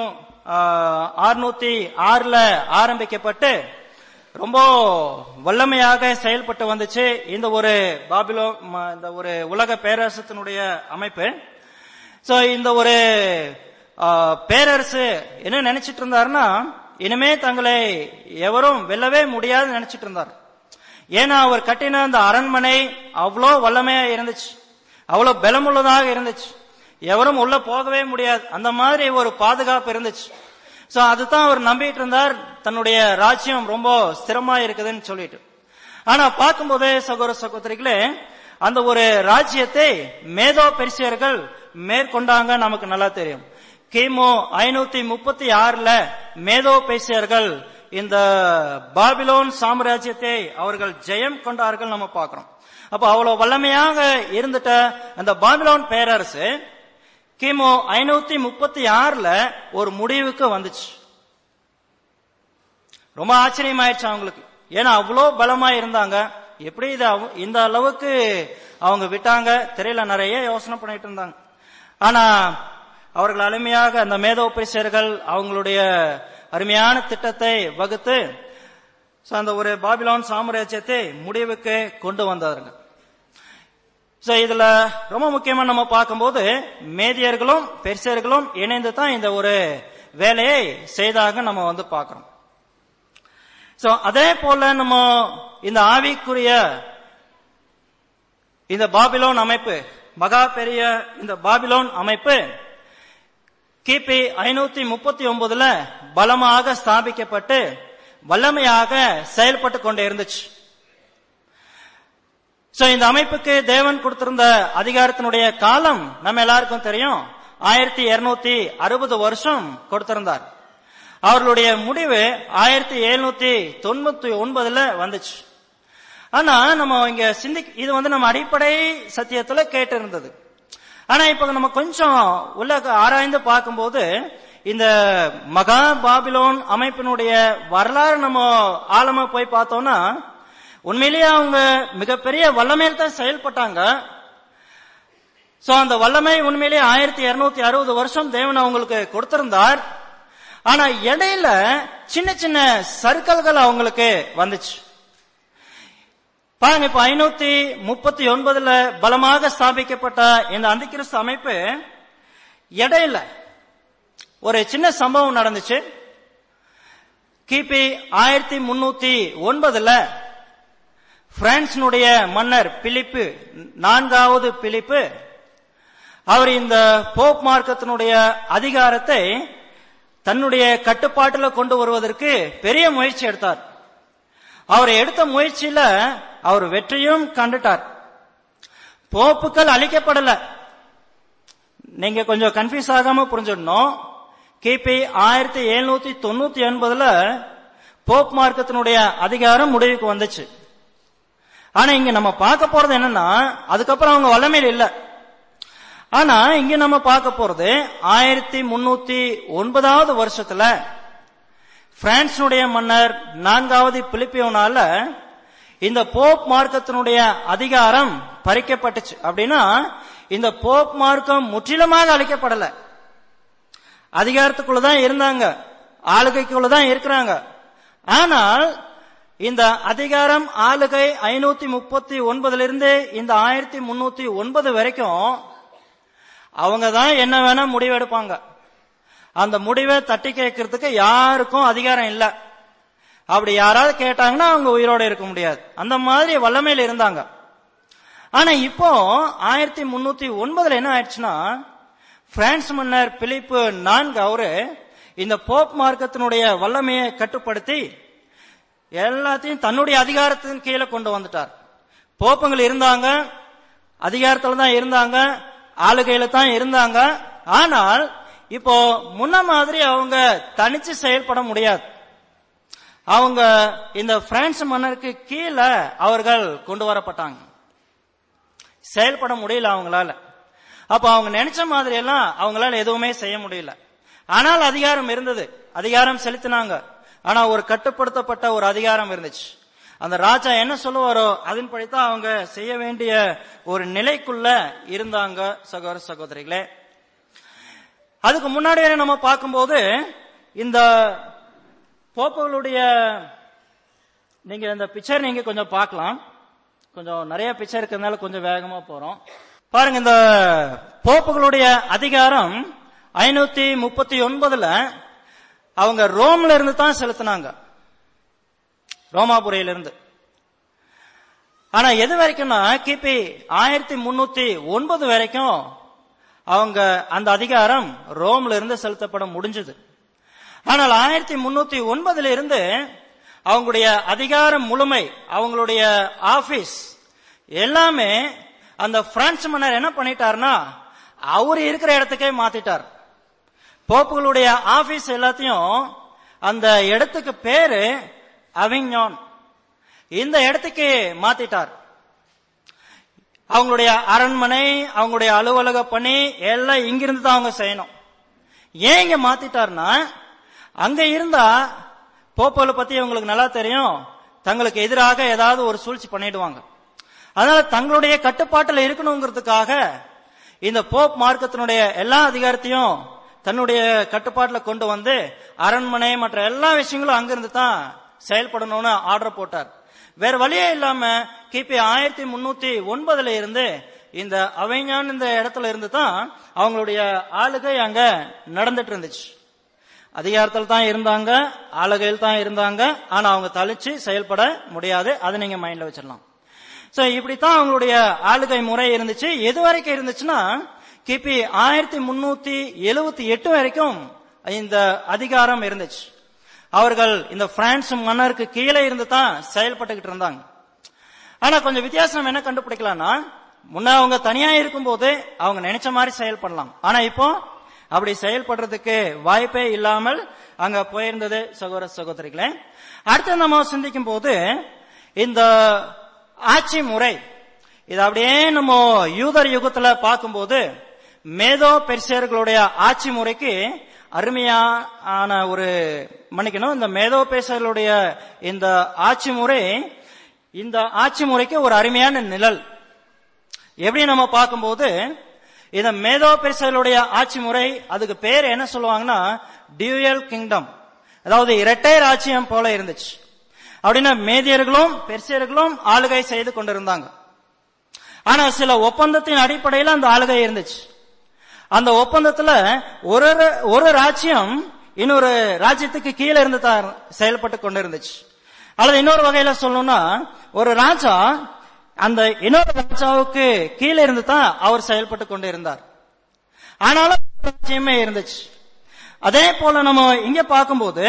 S1: ஆறுநூத்தி ஆறுல ஆரம்பிக்கப்பட்டு ரொம்ப வல்லமையாக செயல்பட்டு வந்துச்சு இந்த ஒரு பாபிலோ ம- இந்த ஒரு உலக பேரரசத்தினுடைய அமைப்பு சோ இந்த ஒரு ஆ, பேரரசு என்ன நினைச்சிட்டு இருந்தாருன்னா இனிமே தங்களை எவரும் வெல்லவே முடியாதுன்னு நினைச்சிட்டு இருந்தார் ஏன்னா அவர் கட்டின அந்த அரண்மனை அவ்வளோ வல்லமையா இருந்துச்சு அவ்வளவு பலமுள்ளதாக இருந்துச்சு எவரும் உள்ள போகவே முடியாது அந்த மாதிரி ஒரு பாதுகாப்பு இருந்துச்சு சோ அதுதான் அவர் நம்பிட்டு இருந்தார் தன்னுடைய ராஜ்யம் ரொம்ப ஸ்திரமா இருக்குதுன்னு சொல்லிட்டு ஆனா பார்க்கும்போது சகோதர சகோதரிகளே அந்த ஒரு ராஜ்யத்தை மேதோ பெருசியர்கள் மேற்கொண்டாங்க நமக்கு நல்லா தெரியும் கிமு ஐநூத்தி முப்பத்தி ஆறுல மேதோ பெருசியர்கள் இந்த பாபிலோன் சாம்ராஜ்யத்தை அவர்கள் ஜெயம் கொண்டார்கள் நம்ம பார்க்கிறோம் அப்ப அவ்வளவு வல்லமையாக இருந்துட்ட அந்த பாபிலோன் பேரரசு கிமு ஐநூத்தி முப்பத்தி ஆறுல ஒரு முடிவுக்கு வந்துச்சு ரொம்ப ஆச்சரியமாயிடுச்சு அவங்களுக்கு ஏன்னா அவ்வளோ பலமா இருந்தாங்க எப்படி இது அவ- இந்த அளவுக்கு அவங்க விட்டாங்க தெரியல நிறைய யோசனை பண்ணிட்டு இருந்தாங்க ஆனா அவர்கள் அருமையாக அந்த மேதோபரிசர்கள் அவங்களுடைய அருமையான திட்டத்தை வகுத்து so அந்த ஒரு பாபிலோன் சாம்ராஜ்யத்தை முடிவுக்கு கொண்டு வந்தார்கள் சோ இதுல ரொம்ப முக்கியமா நம்ம பார்க்கும்போது மேதியர்களும் பெர்சியர்களும் இணைந்து தான் இந்த ஒரு வேலையை செய்தாக நம்ம வந்து பார்க்கிறோம் சோ அதே போல நம்ம இந்த ஆவிக்குரிய இந்த பாபிலோன் அமைப்பு மகா பெரிய இந்த பாபிலோன் அமைப்பு கிபி ஐநூத்தி முப்பத்தி ஒன்பதுல பலமாக ஸ்தாபிக்கப்பட்டு வல்லமையாக செயல்பட்டு கொண்டே இருந்துச்சு சோ இந்த அமைப்புக்கு தேவன் கொடுத்திருந்த அதிகாரத்தினுடைய காலம் நம்ம எல்லாருக்கும் தெரியும் ஆயிரத்தி இருநூத்தி அறுபது வருஷம் கொடுத்திருந்தார் அவர்களுடைய முடிவு ஆயிரத்தி எழுநூத்தி தொண்ணூத்தி ஒன்பதுல வந்துச்சு ஆனா நம்ம இங்க சிந்தி இது வந்து நம்ம அடிப்படை சத்தியத்துல கேட்டு இருந்தது ஆனா இப்ப நம்ம கொஞ்சம் உள்ள ஆராய்ந்து பார்க்கும்போது இந்த மகா பாபிலோன் அமைப்பினுடைய வரலாறு நம்ம ஆழமா போய் பார்த்தோம்னா உண்மையிலேயே அவங்க மிகப்பெரிய வல்லமையில் தான் செயல்பட்டாங்க சோ அந்த வல்லமை உண்மையிலேயே ஆயிரத்தி இருநூத்தி அறுபது வருஷம் தேவன் அவங்களுக்கு கொடுத்திருந்தார் ஆனா இடையில சின்ன சின்ன சர்க்கல்கள் அவங்களுக்கு வந்துச்சு பாருங்க இப்ப ஐநூத்தி முப்பத்தி ஒன்பதுல பலமாக ஸ்தாபிக்கப்பட்ட இந்த அந்திகிறிஸ்து அமைப்பு இடையில ஒரு சின்ன சம்பவம் நடந்துச்சு கிபி ஆயிரத்தி முன்னூத்தி ஒன்பதுல பிரான்சினுடைய மன்னர் பிலிப்பு நான்காவது பிலிப்பு அவர் இந்த போப் மார்க்கத்தினுடைய அதிகாரத்தை தன்னுடைய கட்டுப்பாட்டுல கொண்டு வருவதற்கு பெரிய முயற்சி எடுத்தார் அவர் எடுத்த முயற்சியில அவர் வெற்றியும் கண்டுட்டார் போப்புக்கள் அழிக்கப்படல நீங்க கொஞ்சம் கன்ஃபியூஸ் ஆகாம புரிஞ்சிடணும் கிபி ஆயிரத்தி எழுநூத்தி தொண்ணூத்தி ஒன்பதுல போப் மார்க்கத்தினுடைய அதிகாரம் முடிவுக்கு வந்துச்சு ஆனா இங்க நம்ம பார்க்க போறது என்னன்னா அதுக்கப்புறம் அவங்க வல்லமையில் இல்ல ஆனா இங்க நம்ம பார்க்க போறது ஆயிரத்தி முன்னூத்தி ஒன்பதாவது வருஷத்துல பிரான்சினுடைய மன்னர் நான்காவது பிலிப்பியோனால இந்த போப் மார்க்கத்தினுடைய அதிகாரம் பறிக்கப்பட்டுச்சு அப்படின்னா இந்த போப் மார்க்கம் முற்றிலுமாக அளிக்கப்படல அதிகாரத்துக்குள்ளதான் இருந்தாங்க ஆளுகைக்குள்ளதான் இருக்கிறாங்க ஆனால் இந்த அதிகாரம் ஆளுகை ஐநூத்தி முப்பத்தி ஒன்பதுல இருந்து இந்த ஆயிரத்தி முன்னூத்தி ஒன்பது வரைக்கும் அவங்க தான் என்ன வேணா முடிவெடுப்பாங்க அந்த முடிவை தட்டி கேட்கறதுக்கு யாருக்கும் அதிகாரம் இல்ல அப்படி யாராவது கேட்டாங்கன்னா அவங்க உயிரோட இருக்க முடியாது அந்த மாதிரி வல்லமையில இருந்தாங்க ஆனா இப்போ ஆயிரத்தி முன்னூத்தி ஒன்பதுல என்ன ஆயிடுச்சுன்னா பிரான்ஸ் மன்னர் பிலிப்பு நான்கு அவரு இந்த போப் மார்க்கத்தினுடைய வல்லமையை கட்டுப்படுத்தி எல்லாத்தையும் தன்னுடைய அதிகாரத்தின் கீழே கொண்டு வந்துட்டார் போப்புங்கள் இருந்தாங்க அதிகாரத்துல தான் இருந்தாங்க ஆளுகையில தான் இருந்தாங்க ஆனால் இப்போ முன்ன மாதிரி அவங்க தனிச்சு செயல்பட முடியாது அவங்க இந்த பிரான்ஸ் மன்னருக்கு கீழே அவர்கள் கொண்டு வரப்பட்டாங்க செயல்பட முடியல அவங்களால அப்ப அவங்க நினைச்ச மாதிரி எல்லாம் அவங்களால எதுவுமே செய்ய முடியல ஆனால் அதிகாரம் இருந்தது அதிகாரம் செலுத்தினாங்க ஆனா ஒரு கட்டுப்படுத்தப்பட்ட ஒரு அதிகாரம் இருந்துச்சு அந்த ராஜா என்ன சொல்லுவாரோ அதன்படித்தான் அவங்க செய்ய வேண்டிய ஒரு நிலைக்குள்ள இருந்தாங்க சகோதர சகோதரிகளே அதுக்கு முன்னாடி வரை நம்ம பார்க்கும்போது இந்த போப்புகளுடைய நீங்க இந்த பிக்சர் நீங்க கொஞ்சம் பார்க்கலாம் கொஞ்சம் நிறைய பிக்சர் இருக்கிறதுனால கொஞ்சம் வேகமா போறோம் பாருங்க இந்த போப்புகளுடைய அதிகாரம் ஐநூத்தி முப்பத்தி ஒன்பதுல அவங்க ரோம்ல இருந்து தான் செலுத்தினாங்க ரோமாபுரியில இருந்து ஆனா எது வரைக்கும்னா கிபி ஆயிரத்தி முன்னூத்தி ஒன்பது வரைக்கும் அவங்க அந்த அதிகாரம் ரோம்ல இருந்து செலுத்தப்பட முடிஞ்சது ஆனால் ஆயிரத்தி முன்னூத்தி ஒன்பதுல இருந்து அவங்களுடைய அதிகாரம் முழுமை அவங்களுடைய ஆபீஸ் எல்லாமே அந்த பிரான்ஸ் மன்னர் என்ன பண்ணிட்டாருன்னா அவர் இருக்கிற இடத்துக்கே மாத்திட்டார் போப்புகளுடைய ஆபீஸ் எல்லாத்தையும் அந்த இடத்துக்கு பேரு அவிஞான் இந்த இடத்துக்கு மாத்திட்டார் அவங்களுடைய அரண்மனை அவங்களுடைய அலுவலக பணி எல்லாம் இங்கிருந்து தான் அவங்க செய்யணும் ஏன் இங்க மாத்திட்டார்னா அங்க இருந்தா போப்போல பத்தி உங்களுக்கு நல்லா தெரியும் தங்களுக்கு எதிராக ஏதாவது ஒரு சூழ்ச்சி பண்ணிடுவாங்க அதனால தங்களுடைய கட்டுப்பாட்டில் இருக்கணுங்கிறதுக்காக இந்த போப் மார்க்கத்தினுடைய எல்லா அதிகாரத்தையும் தன்னுடைய கட்டுப்பாட்டில் கொண்டு வந்து அரண்மனை மற்ற எல்லா விஷயங்களும் அங்கிருந்து தான் செயல்படணும்னு ஆர்டர் போட்டார் வேற வழியே இல்லாம கிபி ஆயிரத்தி முன்னூத்தி ஒன்பதுல இருந்து இந்த அவைஞான் இந்த இடத்துல இருந்து தான் அவங்களுடைய ஆளுகை அங்க நடந்துட்டு இருந்துச்சு அதிகாரத்தில் தான் இருந்தாங்க ஆளுகையில் தான் இருந்தாங்க ஆனா அவங்க தளிச்சு செயல்பட முடியாது அதை நீங்க மைண்ட்ல வச்சிடலாம் சோ இப்படித்தான் அவங்களுடைய ஆளுகை முறை இருந்துச்சு எது வரைக்கும் இருந்துச்சுன்னா கிபி ஆயிரத்தி முன்னூத்தி எழுவத்தி எட்டு வரைக்கும் இந்த அதிகாரம் இருந்துச்சு அவர்கள் இந்த பிரான்ஸ் மன்னருக்கு கீழே இருந்து தான் செயல்பட்டுக்கிட்டு இருந்தாங்க ஆனா கொஞ்சம் வித்தியாசம் என்ன கண்டுபிடிக்கலாம்னா முன்ன அவங்க தனியா இருக்கும்போது அவங்க நினைச்ச மாதிரி செயல்படலாம் ஆனா இப்போ அப்படி செயல்படுறதுக்கு வாய்ப்பே இல்லாமல் அங்க போயிருந்தது சகோதர சகோதரிகளே அடுத்து நம்ம சிந்திக்கும் போது இந்த ஆட்சி முறை இது அப்படியே நம்ம யூதர் யுகத்துல பார்க்கும்போது மேதோ பெர்சியர்களுடைய ஆட்சி முறைக்கு அருமையான ஒரு மன்னிக்கணும் இந்த மேதோ பெர்சியர்களுடைய இந்த ஆட்சி முறை இந்த ஆட்சி முறைக்கு ஒரு அருமையான நிழல் எப்படி நம்ம பார்க்கும்போது இந்த மேதோ பெர்சியர்களுடைய ஆட்சி முறை அதுக்கு பேர் என்ன சொல்லுவாங்கன்னா டியூயல் கிங்டம் அதாவது இரட்டை ராஜ்யம் போல இருந்துச்சு அப்படின்னா மேதியர்களும் பெர்சியர்களும் ஆளுகை செய்து கொண்டிருந்தாங்க ஆனா சில ஒப்பந்தத்தின் அடிப்படையில் அந்த ஆளுகை இருந்துச்சு அந்த ஒப்பந்தத்துல ஒரு ஒரு ராஜ்யம் இன்னொரு ராஜ்யத்துக்கு கீழே இருந்து தான் செயல்பட்டு கொண்டிருந்துச்சு அல்லது இன்னொரு வகையில சொல்லணும்னா ஒரு ராஜா அந்த இன்னொரு ராஜாவுக்கு கீழே இருந்து தான் அவர் செயல்பட்டு கொண்டு இருந்தார் ஆனாலும் ராஜ்யமே இருந்துச்சு அதே போல நம்ம இங்க பார்க்கும்போது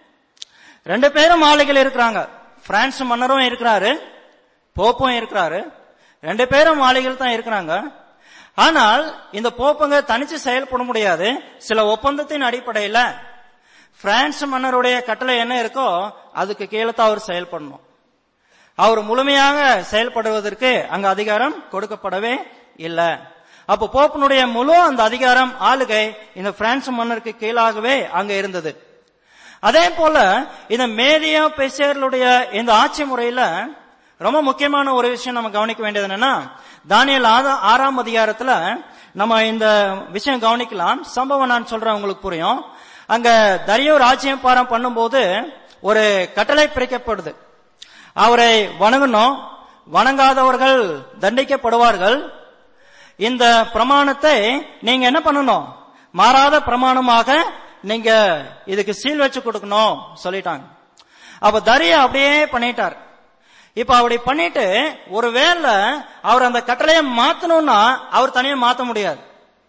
S1: ரெண்டு பேரும் மாளிகையில் இருக்கிறாங்க பிரான்ஸ் மன்னரும் இருக்கிறாரு போப்பும் இருக்கிறாரு ரெண்டு பேரும் மாளிகையில் தான் இருக்கிறாங்க ஆனால் இந்த போப்பங்க தனிச்சு செயல்பட முடியாது சில ஒப்பந்தத்தின் அடிப்படையில பிரான்ஸ் மன்னருடைய கட்டளை என்ன இருக்கோ அதுக்கு கீழே தான் அவர் செயல்படணும் அவர் முழுமையாக செயல்படுவதற்கு அங்க அதிகாரம் கொடுக்கப்படவே இல்லை அப்ப போப்பனுடைய முழு அந்த அதிகாரம் ஆளுகை இந்த பிரான்ஸ் மன்னருக்கு கீழாகவே அங்க இருந்தது அதே போல இந்த மேதியா பெசேர்களுடைய இந்த ஆட்சி முறையில ரொம்ப முக்கியமான ஒரு விஷயம் நம்ம கவனிக்க வேண்டியது என்னன்னா தானியல் ஆதா- ஆறாம் அதிகாரத்துல நம்ம இந்த விஷயம் கவனிக்கலாம் சம்பவம் நான் சொல்றேன் உங்களுக்கு புரியும் அங்க தரியோ ராஜ்யம் பாரம் பண்ணும்போது ஒரு கட்டளை பிரிக்கப்படுது அவரை வணங்கணும் வணங்காதவர்கள் தண்டிக்கப்படுவார்கள் இந்த பிரமாணத்தை நீங்க என்ன பண்ணணும் மாறாத பிரமாணமாக நீங்க இதுக்கு சீல் வச்சு கொடுக்கணும் சொல்லிட்டாங்க அப்ப தரிய அப்படியே பண்ணிட்டார் இப்ப அப்படி பண்ணிட்டு ஒருவேளை அவர் அந்த கட்டளையை மாத்தணும்னா அவர் தனியா மாத்த முடியாது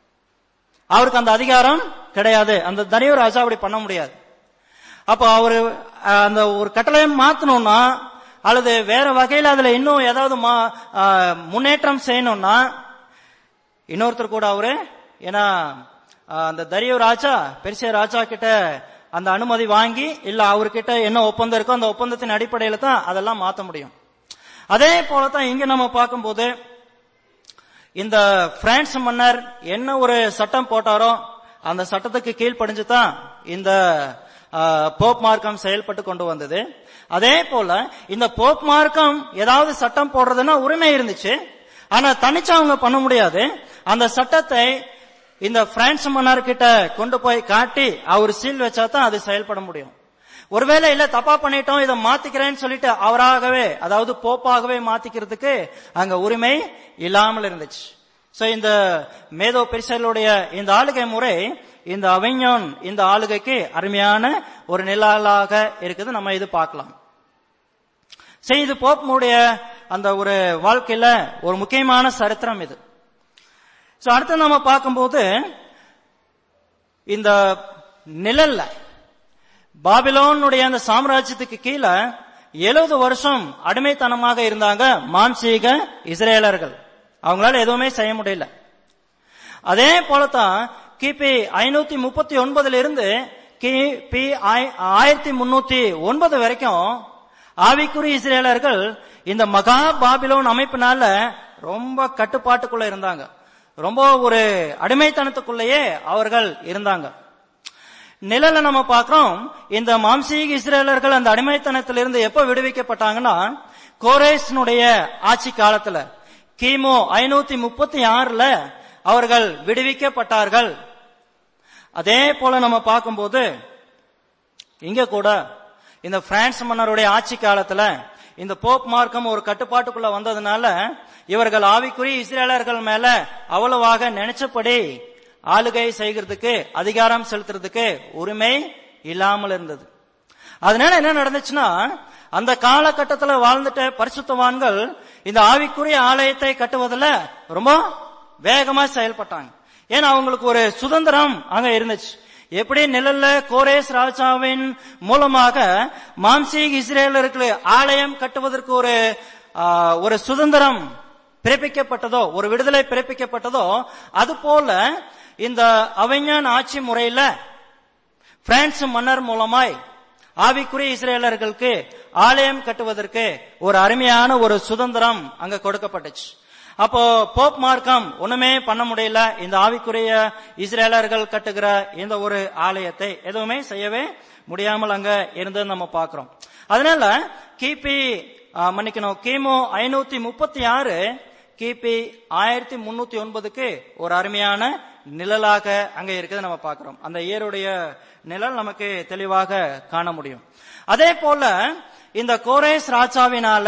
S1: அவருக்கு அந்த அதிகாரம் கிடையாது அந்த தரிய ராஜா அப்படி பண்ண முடியாது அப்ப அவரு அஹ், அந்த ஒரு கட்டளையை மாத்தணும்னா அல்லது வேற வகையில அதுல இன்னும் ஏதாவது மா- அஹ், முன்னேற்றம் செய்யணும்னா இன்னொருத்தர் கூட அவரு ஏன்னா அஹ், அந்த தரியோ ராஜா பெருசிய ராஜா கிட்ட அந்த அனுமதி வாங்கி இல்ல அவர்கிட்ட என்ன ஒப்பந்தம் இருக்கோ அந்த ஒப்பந்தத்தின் அடிப்படையில தான் அதெல்லாம் மாத்த முடியும் அதே போலதான் இங்க நம்ம பார்க்கும்போது இந்த பிரான்ஸ் மன்னர் என்ன ஒரு சட்டம் போட்டாரோ அந்த சட்டத்துக்கு கீழ்ப்படிஞ்சு தான் இந்த ஆஹ், போப் மார்க்கம் செயல்பட்டு கொண்டு வந்தது அதே போல இந்த போப் மார்க்கம் ஏதாவது சட்டம் போடுறதுன்னா உரிமை இருந்துச்சு ஆனா தனிச்சு அவங்க பண்ண முடியாது அந்த சட்டத்தை இந்த பிரான்ஸ் மன்னர் கிட்ட கொண்டு போய் காட்டி அவர் சீல் வச்சா தான் அது செயல்பட முடியும் ஒருவேளை இல்ல தப்பா பண்ணிட்டோம் இதை மாத்திக்கிறேன்னு சொல்லிட்டு அவராகவே அதாவது போப்பாகவே மாத்திக்கிறதுக்கு அங்க உரிமை இல்லாமல் இருந்துச்சு சோ இந்த மேதோ பெரிசலுடைய இந்த ஆளுகை முறை இந்த அவைஞன் இந்த ஆளுகைக்கு அருமையான ஒரு நிழலாக இருக்குது நம்ம இது பார்க்கலாம் சரி இது போப்புடைய அந்த ஒரு வாழ்க்கையில ஒரு முக்கியமான சரித்திரம் இது சோ அடுத்து நம்ம பார்க்கும்போது இந்த நிழல்ல பாபிலோனுடைய அந்த சாம்ராஜ்யத்துக்கு கீழே எழுபது வருஷம் அடிமைத்தனமாக இருந்தாங்க மாம்சீக இஸ்ரேலர்கள் அவங்களால எதுவுமே செய்ய முடியல அதே போலதான் கிபி ஐநூத்தி முப்பத்தி ஒன்பதுல இருந்து கிபி ஆய்- ஆயிரத்தி முன்னூத்தி ஒன்பது வரைக்கும் ஆவிக்குறி இஸ்ரேலர்கள் இந்த மகா பாபிலோன் அமைப்பினால ரொம்ப கட்டுப்பாட்டுக்குள்ள இருந்தாங்க ரொம்ப ஒரு அடிமைத்தனத்துக்குள்ளேயே அவர்கள் இருந்தாங்க நிழல நம்ம பார்க்கிறோம் இந்த மாம்சீக இஸ்ரேலர்கள் அந்த அடிமைத்தனத்திலிருந்து எப்ப விடுவிக்கப்பட்டாங்கன்னா கோரேஸ்னுடைய ஆட்சி காலத்துல கிமு ஐநூத்தி முப்பத்தி ஆறுல அவர்கள் விடுவிக்கப்பட்டார்கள் அதே போல நம்ம பார்க்கும்போது இங்க கூட இந்த பிரான்ஸ் மன்னருடைய ஆட்சி காலத்துல இந்த போப் மார்க்கம் ஒரு கட்டுப்பாட்டுக்குள்ள வந்ததுனால இவர்கள் ஆவிக்குரிய இஸ்ரேலர்கள் மேல அவ்வளவாக நினைச்சபடி ஆளுகை செய்கிறதுக்கு அதிகாரம் செலுத்துறதுக்கு உரிமை இல்லாமல் இருந்தது அதனால என்ன நடந்துச்சுன்னா அந்த காலகட்டத்துல வாழ்ந்துட்ட பரிசுத்தவான்கள் இந்த ஆவிக்குரிய ஆலயத்தை கட்டுவதில் ரொம்ப வேகமா செயல்பட்டாங்க ஏன்னா அவங்களுக்கு ஒரு சுதந்திரம் அங்க இருந்துச்சு எப்படி நிழல்ல கோரேஸ் ராஜாவின் மூலமாக மாம்சீக இஸ்ரேலருக்கு ஆலயம் கட்டுவதற்கு ஒரு ஆ, ஒரு சுதந்திரம் பிறப்பிக்கப்பட்டதோ ஒரு விடுதலை பிறப்பிக்கப்பட்டதோ அது போல இந்த அவைஞான் ஆட்சி முறையில பிரான்ஸ் மன்னர் மூலமாய் ஆவிக்குரிய இஸ்ரேலர்களுக்கு ஆலயம் கட்டுவதற்கு ஒரு அருமையான ஒரு சுதந்திரம் அங்க கொடுக்கப்பட்டுச்சு அப்போ போப் மார்க்கம் ஒண்ணுமே பண்ண முடியல இந்த ஆவிக்குரிய இஸ்ரேலர்கள் கட்டுகிற இந்த ஒரு ஆலயத்தை எதுவுமே செய்யவே முடியாமல் அங்க இருந்தது நம்ம பார்க்கிறோம் அதனால கிபி ஆ, மன்னிக்கணும் கிமு ஐநூத்தி முப்பத்தி ஆறு கிபி ஆயிரத்தி முன்னூத்தி ஒன்பதுக்கு ஒரு அருமையான நிழலாக அங்க இருக்கிறது நம்ம பார்க்கிறோம் அந்த இயருடைய நிழல் நமக்கு தெளிவாக காண முடியும் அதே போல இந்த கோரேஸ் ராஜாவினால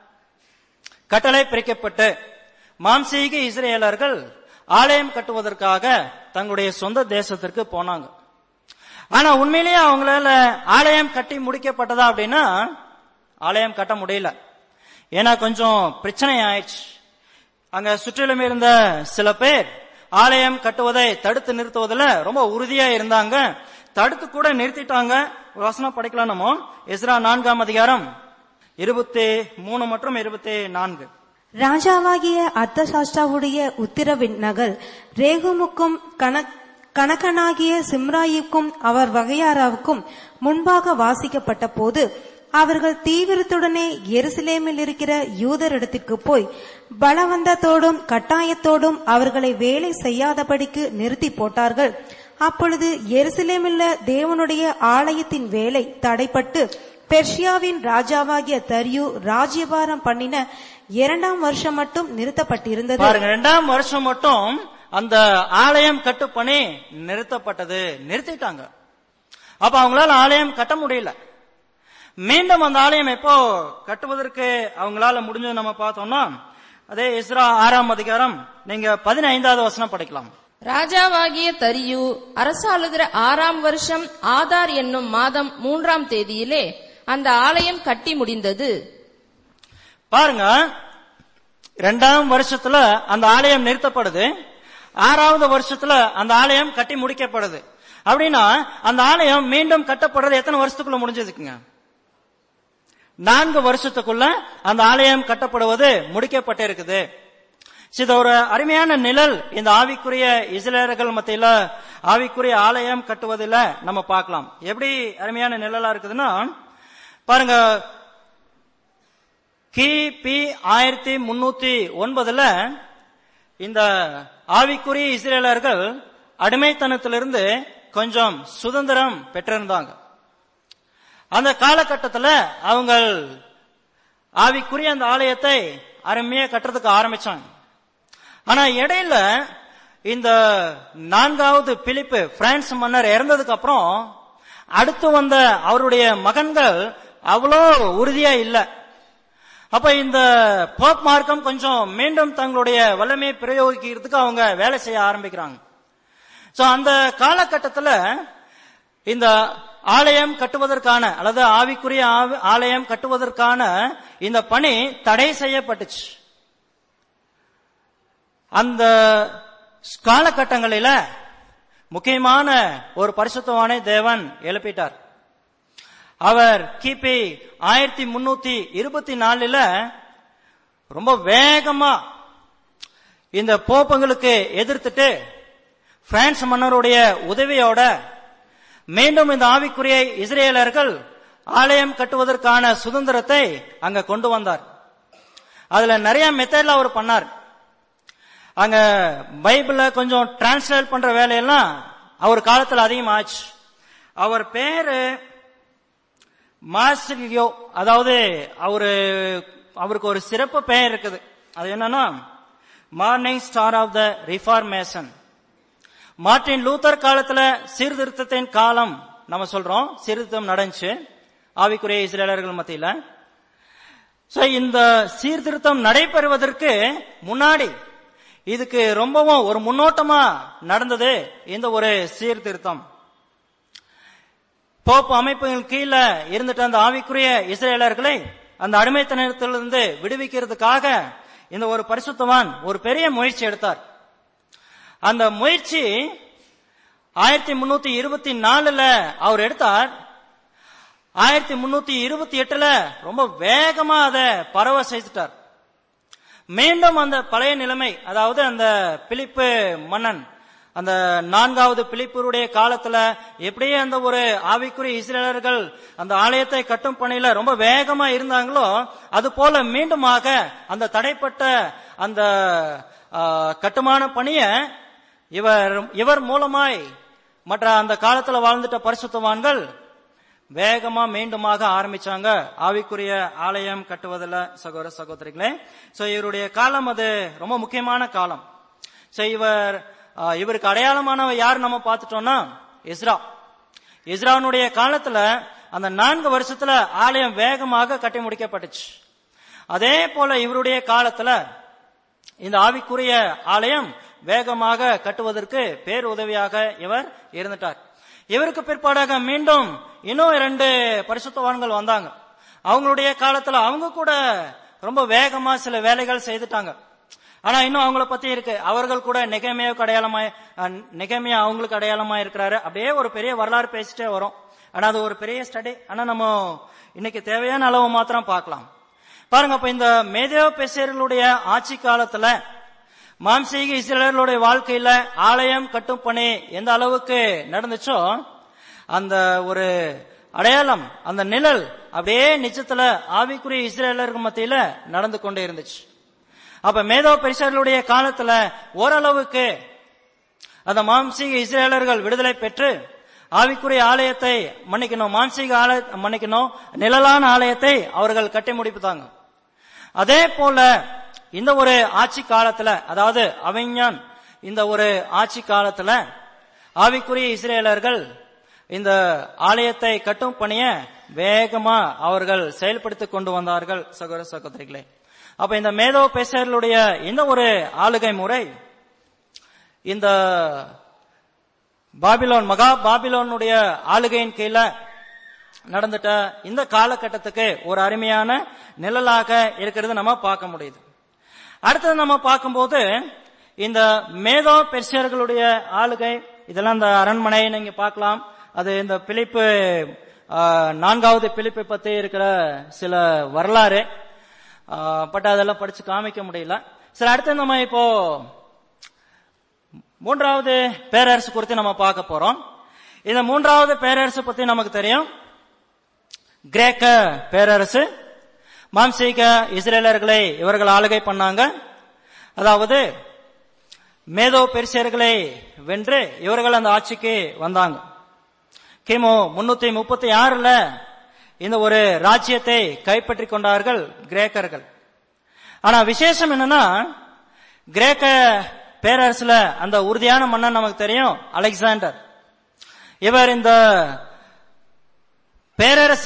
S1: கட்டளை பிரிக்கப்பட்டு மாம்சீக இஸ்ரேலர்கள் ஆலயம் கட்டுவதற்காக தங்களுடைய சொந்த தேசத்திற்கு போனாங்க ஆனா உண்மையிலேயே அவங்களால ஆலயம் கட்டி முடிக்கப்பட்டதா அப்படின்னா ஆலயம் கட்ட முடியல ஏன்னா கொஞ்சம் பிரச்சனை ஆயிடுச்சு அங்க சுற்றிலும் இருந்த சில பேர் ஆலயம் கட்டுவதை தடுத்து நிறுத்துவதில் ரொம்ப உறுதியா இருந்தாங்க தடுத்து கூட நிறுத்திட்டாங்க ஒரு வசனம் படிக்கலாம் நம்ம எஸ்ரா நான்காம் அதிகாரம் இருபத்தி மூணு மற்றும் இருபத்தி நான்கு
S2: ராஜாவாகிய அர்த்தசாஸ்டாவுடைய உத்திரவின் நகல் ரேகுமுக்கும் கன கணக்கனாகிய சிம்ராயிக்கும் அவர் வகையாராவுக்கும் முன்பாக வாசிக்கப்பட்ட போது அவர்கள் தீவிரத்துடனே எருசலேமில் இருக்கிற யூதரிடத்திற்கு போய் பலவந்தத்தோடும் கட்டாயத்தோடும் அவர்களை வேலை செய்யாதபடிக்கு நிறுத்தி போட்டார்கள் அப்பொழுது எருசலேமிலுள்ள தேவனுடைய ஆலயத்தின் வேலை தடைப்பட்டு பெர்ஷியாவின் ராஜாவாகிய தரியு ராஜ்யபாரம் பண்ணின இரண்டாம் வருஷம் மட்டும் நிறுத்தப்பட்டிருந்தது
S1: பாருங்க ரெண்டாம் வருஷம் மட்டும் அந்த ஆலயம் கட்டு பணி நிறுத்தப்பட்டது நிறுத்திட்டாங்க அப்ப அவங்களால ஆலயம் கட்ட முடியல மீண்டும் அந்த ஆலயம் எப்போ கட்டுவதற்கு அவங்களால முடிஞ்சது நம்ம பார்த்தோம்னா அதே இஸ்ரா ஆறாம் அதிகாரம் நீங்க பதினைந்தாவது வசனம் படிக்கலாம்
S3: ராஜாவாகிய தரியு அரசாளுகிற ஆறாம் வருஷம் ஆதார் என்னும் மாதம் மூன்றாம் தேதியிலே அந்த ஆலயம் கட்டி முடிந்தது
S1: பாருங்க ரெண்டாம் வருஷத்துல அந்த ஆலயம் நிறுத்தப்படுது ஆறாவது வருஷத்துல அந்த ஆலயம் கட்டி முடிக்கப்படுது அப்படின்னா அந்த ஆலயம் மீண்டும் கட்டப்படுறது எத்தனை வருஷத்துக்குள்ள முடிஞ்சதுக்குங்க நான்கு வருஷத்துக்குள்ள அந்த ஆலயம் கட்டப்படுவது முடிக்கப்பட்டிருக்குது இது ஒரு அருமையான நிழல் இந்த ஆவிக்குரிய இஸ்ரேலர்கள் மத்தியில ஆவிக்குரிய ஆலயம் கட்டுவதில் நம்ம பார்க்கலாம் எப்படி அருமையான நிழலா இருக்குதுன்னா பாருங்க கிபி ஆயிரத்தி முன்னூத்தி ஒன்பதுல இந்த ஆவிக்குரிய இஸ்ரேலர்கள் அடிமைத்தனத்திலிருந்து கொஞ்சம் சுதந்திரம் பெற்றிருந்தாங்க அந்த காலகட்டத்துல அவங்க ஆவிக்குரிய அந்த ஆலயத்தை அருமையா கட்டுறதுக்கு ஆரம்பிச்சாங்க ஆனா இடையில இந்த நான்காவது பிலிப்பு பிரான்ஸ் மன்னர் இறந்ததுக்கு அப்புறம் அடுத்து வந்த அவருடைய மகன்கள் அவ்வளோ உறுதியா இல்ல அப்ப இந்த போப் மார்க்கம் கொஞ்சம் மீண்டும் தங்களுடைய வல்லமையை பிரயோகிக்கிறதுக்கு அவங்க வேலை செய்ய ஆரம்பிக்கிறாங்க சோ அந்த காலகட்டத்துல இந்த ஆலயம் கட்டுவதற்கான அல்லது ஆவிக்குரிய ஆவி- ஆலயம் கட்டுவதற்கான இந்த பணி தடை செய்யப்பட்டுச்சு அந்த காலகட்டங்களில முக்கியமான ஒரு பரிசுத்தவானை தேவன் எழுப்பிட்டார் அவர் கிபி ஆயிரத்தி முன்னூத்தி இருபத்தி நாலுல ரொம்ப வேகமா இந்த போப்பங்களுக்கு எதிர்த்துட்டு பிரான்ஸ் மன்னருடைய உதவியோட மீண்டும் இந்த ஆவிக்குரிய இஸ்ரேலர்கள் ஆலயம் கட்டுவதற்கான சுதந்திரத்தை அங்க கொண்டு வந்தார் அதுல நிறைய மெத்தட்ல அவர் பண்ணார் அங்க பைபிள கொஞ்சம் டிரான்ஸ்லேட் பண்ற வேலையெல்லாம் அவர் காலத்துல அதிகமாச்சு அவர் பேரு மார்சிலியோ அதாவது அவரு அவருக்கு ஒரு சிறப்பு பெயர் இருக்குது அது என்னன்னா morning star of the reformation Martin Luther காலத்துல சீர்திருத்தத்தின் காலம் நம்ம சொல்றோம் சீர்திருத்தம் நடந்துச்சு ஆவிக்குரிய இஸ்ரேலர்கள் மத்தியில சோ இந்த சீர்திருத்தம் நடைபெறுவதற்கு முன்னாடி இதுக்கு ரொம்பவும் ஒரு முன்னோட்டமா நடந்தது இந்த ஒரு சீர்திருத்தம் போப் அமைப்புகள் கீழே இருந்துட்டு அந்த ஆவிக்குரிய இஸ்ரேலர்களை அந்த அடிமைத்தனத்திலிருந்து விடுவிக்கிறதுக்காக இந்த ஒரு பரிசுத்தவான் ஒரு பெரிய முயற்சி எடுத்தார் அந்த முயற்சி ஆயிரத்தி முன்னூத்தி இருபத்தி நாலுல அவர் எடுத்தார் ஆயிரத்தி முன்னூத்தி இருபத்தி எட்டுல ரொம்ப வேகமா அதை பரவ செய்துட்டார் மீண்டும் அந்த பழைய நிலைமை அதாவது அந்த பிலிப்பு மன்னன் அந்த நான்காவது பிலிப்பருடைய காலத்துல எப்படியே அந்த ஒரு ஆவிக்குரிய இஸ்ரேலர்கள் அந்த ஆலயத்தை கட்டும் பணியில ரொம்ப வேகமா இருந்தாங்களோ அது போல மீண்டுமாக அந்த தடைப்பட்ட அந்த ஆ, கட்டுமான பணியை இவர் இவர் மூலமாய் மற்ற அந்த காலத்துல வாழ்ந்துட்ட பரிசுத்தவான்கள் வேகமா மீண்டுமாக ஆரம்பிச்சாங்க ஆவிக்குரிய ஆலயம் கட்டுவதில் சகோதர சகோதரிகளே சோ இவருடைய காலம் அது ரொம்ப முக்கியமான காலம் சோ இவர் ஆ, இவருக்கு அடையாளமானவர் யார் நம்ம பார்த்துட்டோம்னா இஸ்ரா இஸ்ரானுடைய காலத்துல அந்த நான்கு வருஷத்துல ஆலயம் வேகமாக கட்டி முடிக்கப்பட்டுச்சு அதே போல இவருடைய காலத்துல இந்த ஆவிக்குரிய ஆலயம் வேகமாக கட்டுவதற்கு பேருதவியாக இவர் இருந்துட்டார் இவருக்கு பிற்பாடாக மீண்டும் இன்னும் இரண்டு பரிசுத்தவான்கள் வந்தாங்க அவங்களுடைய காலத்துல அவங்க கூட ரொம்ப வேகமா சில வேலைகள் செய்துட்டாங்க ஆனா இன்னும் அவங்கள பத்தி இருக்கு அவர்கள் கூட நெகமையாவுக்கு அடையாளமா நெகமையா அவங்களுக்கு அடையாளமா இருக்கிறாரு அப்படியே ஒரு பெரிய வரலாறு பேசிட்டே வரும் ஆனா அது ஒரு பெரிய ஸ்டடி ஆனா நம்ம இன்னைக்கு தேவையான அளவு மாத்திரம் பார்க்கலாம் பாருங்க அப்ப இந்த மேதேவ பெசேர்களுடைய ஆட்சி காலத்துல மாம்சீக இஸ்ரேலர்களுடைய வாழ்க்கையில ஆலயம் கட்டும் பணி எந்த அளவுக்கு நடந்துச்சோ அந்த ஒரு அடையாளம் அந்த நிழல் அப்படியே நிச்சயத்துல ஆவிக்குரிய இஸ்ரேலருக்கு மத்தியில நடந்து கொண்டே இருந்துச்சு அப்ப மேதோ பெரிசர்களுடைய காலத்துல ஓரளவுக்கு அந்த மாம்சீக இஸ்ரேலர்கள் விடுதலை பெற்று ஆவிக்குரிய ஆலயத்தை மன்னிக்கணும் மாம்சீக ஆலய மன்னிக்கணும் நிழலான ஆலயத்தை அவர்கள் கட்டி முடிப்புதாங்க அதே போல இந்த ஒரு ஆட்சி காலத்துல அதாவது அவைஞான் இந்த ஒரு ஆட்சி காலத்துல ஆவிக்குரிய இஸ்ரேலர்கள் இந்த ஆலயத்தை கட்டும் பணிய வேகமா அவர்கள் செயல்படுத்திக் கொண்டு வந்தார்கள் சகோதர சகோதரிகளே அப்ப இந்த மேதோ பேசர்களுடைய இந்த ஒரு ஆளுகை முறை இந்த பாபிலோன் மகா பாபிலோனுடைய ஆளுகையின் கீழ நடந்துட்ட இந்த காலகட்டத்துக்கு ஒரு அருமையான நிழலாக இருக்கிறது நம்ம பார்க்க முடியுது அடுத்தது நம்ம பார்க்கும்போது இந்த மேதோ பெர்சியர்களுடைய ஆளுகை இதெல்லாம் இந்த அரண்மனை நீங்க பார்க்கலாம் அது இந்த பிலிப்பு ஆ, நான்காவது பிலிப்பை பத்தி இருக்கிற சில வரலாறு பட் அதெல்லாம் படிச்சு காமிக்க முடியல சரி அடுத்து நம்ம இப்போ மூன்றாவது பேரரசு குறித்து நம்ம பார்க்க போறோம் இந்த மூன்றாவது பேரரசு பத்தி நமக்கு தெரியும் கிரேக்க பேரரசு மாம்சீக இஸ்ரேலர்களை இவர்கள் ஆளுகை பண்ணாங்க அதாவது மேதோ பெருசியர்களை வென்று இவர்கள் அந்த ஆட்சிக்கு வந்தாங்க கிமு முன்னூத்தி முப்பத்தி ஆறுல இந்த ஒரு ராஜ்யத்தை கைப்பற்றி கொண்டார்கள் கிரேக்கர்கள் ஆனா விசேஷம் என்னன்னா கிரேக்க பேரரசுல அந்த உறுதியான மன்னன் நமக்கு தெரியும் அலெக்சாண்டர் இவர் இந்த பேரரச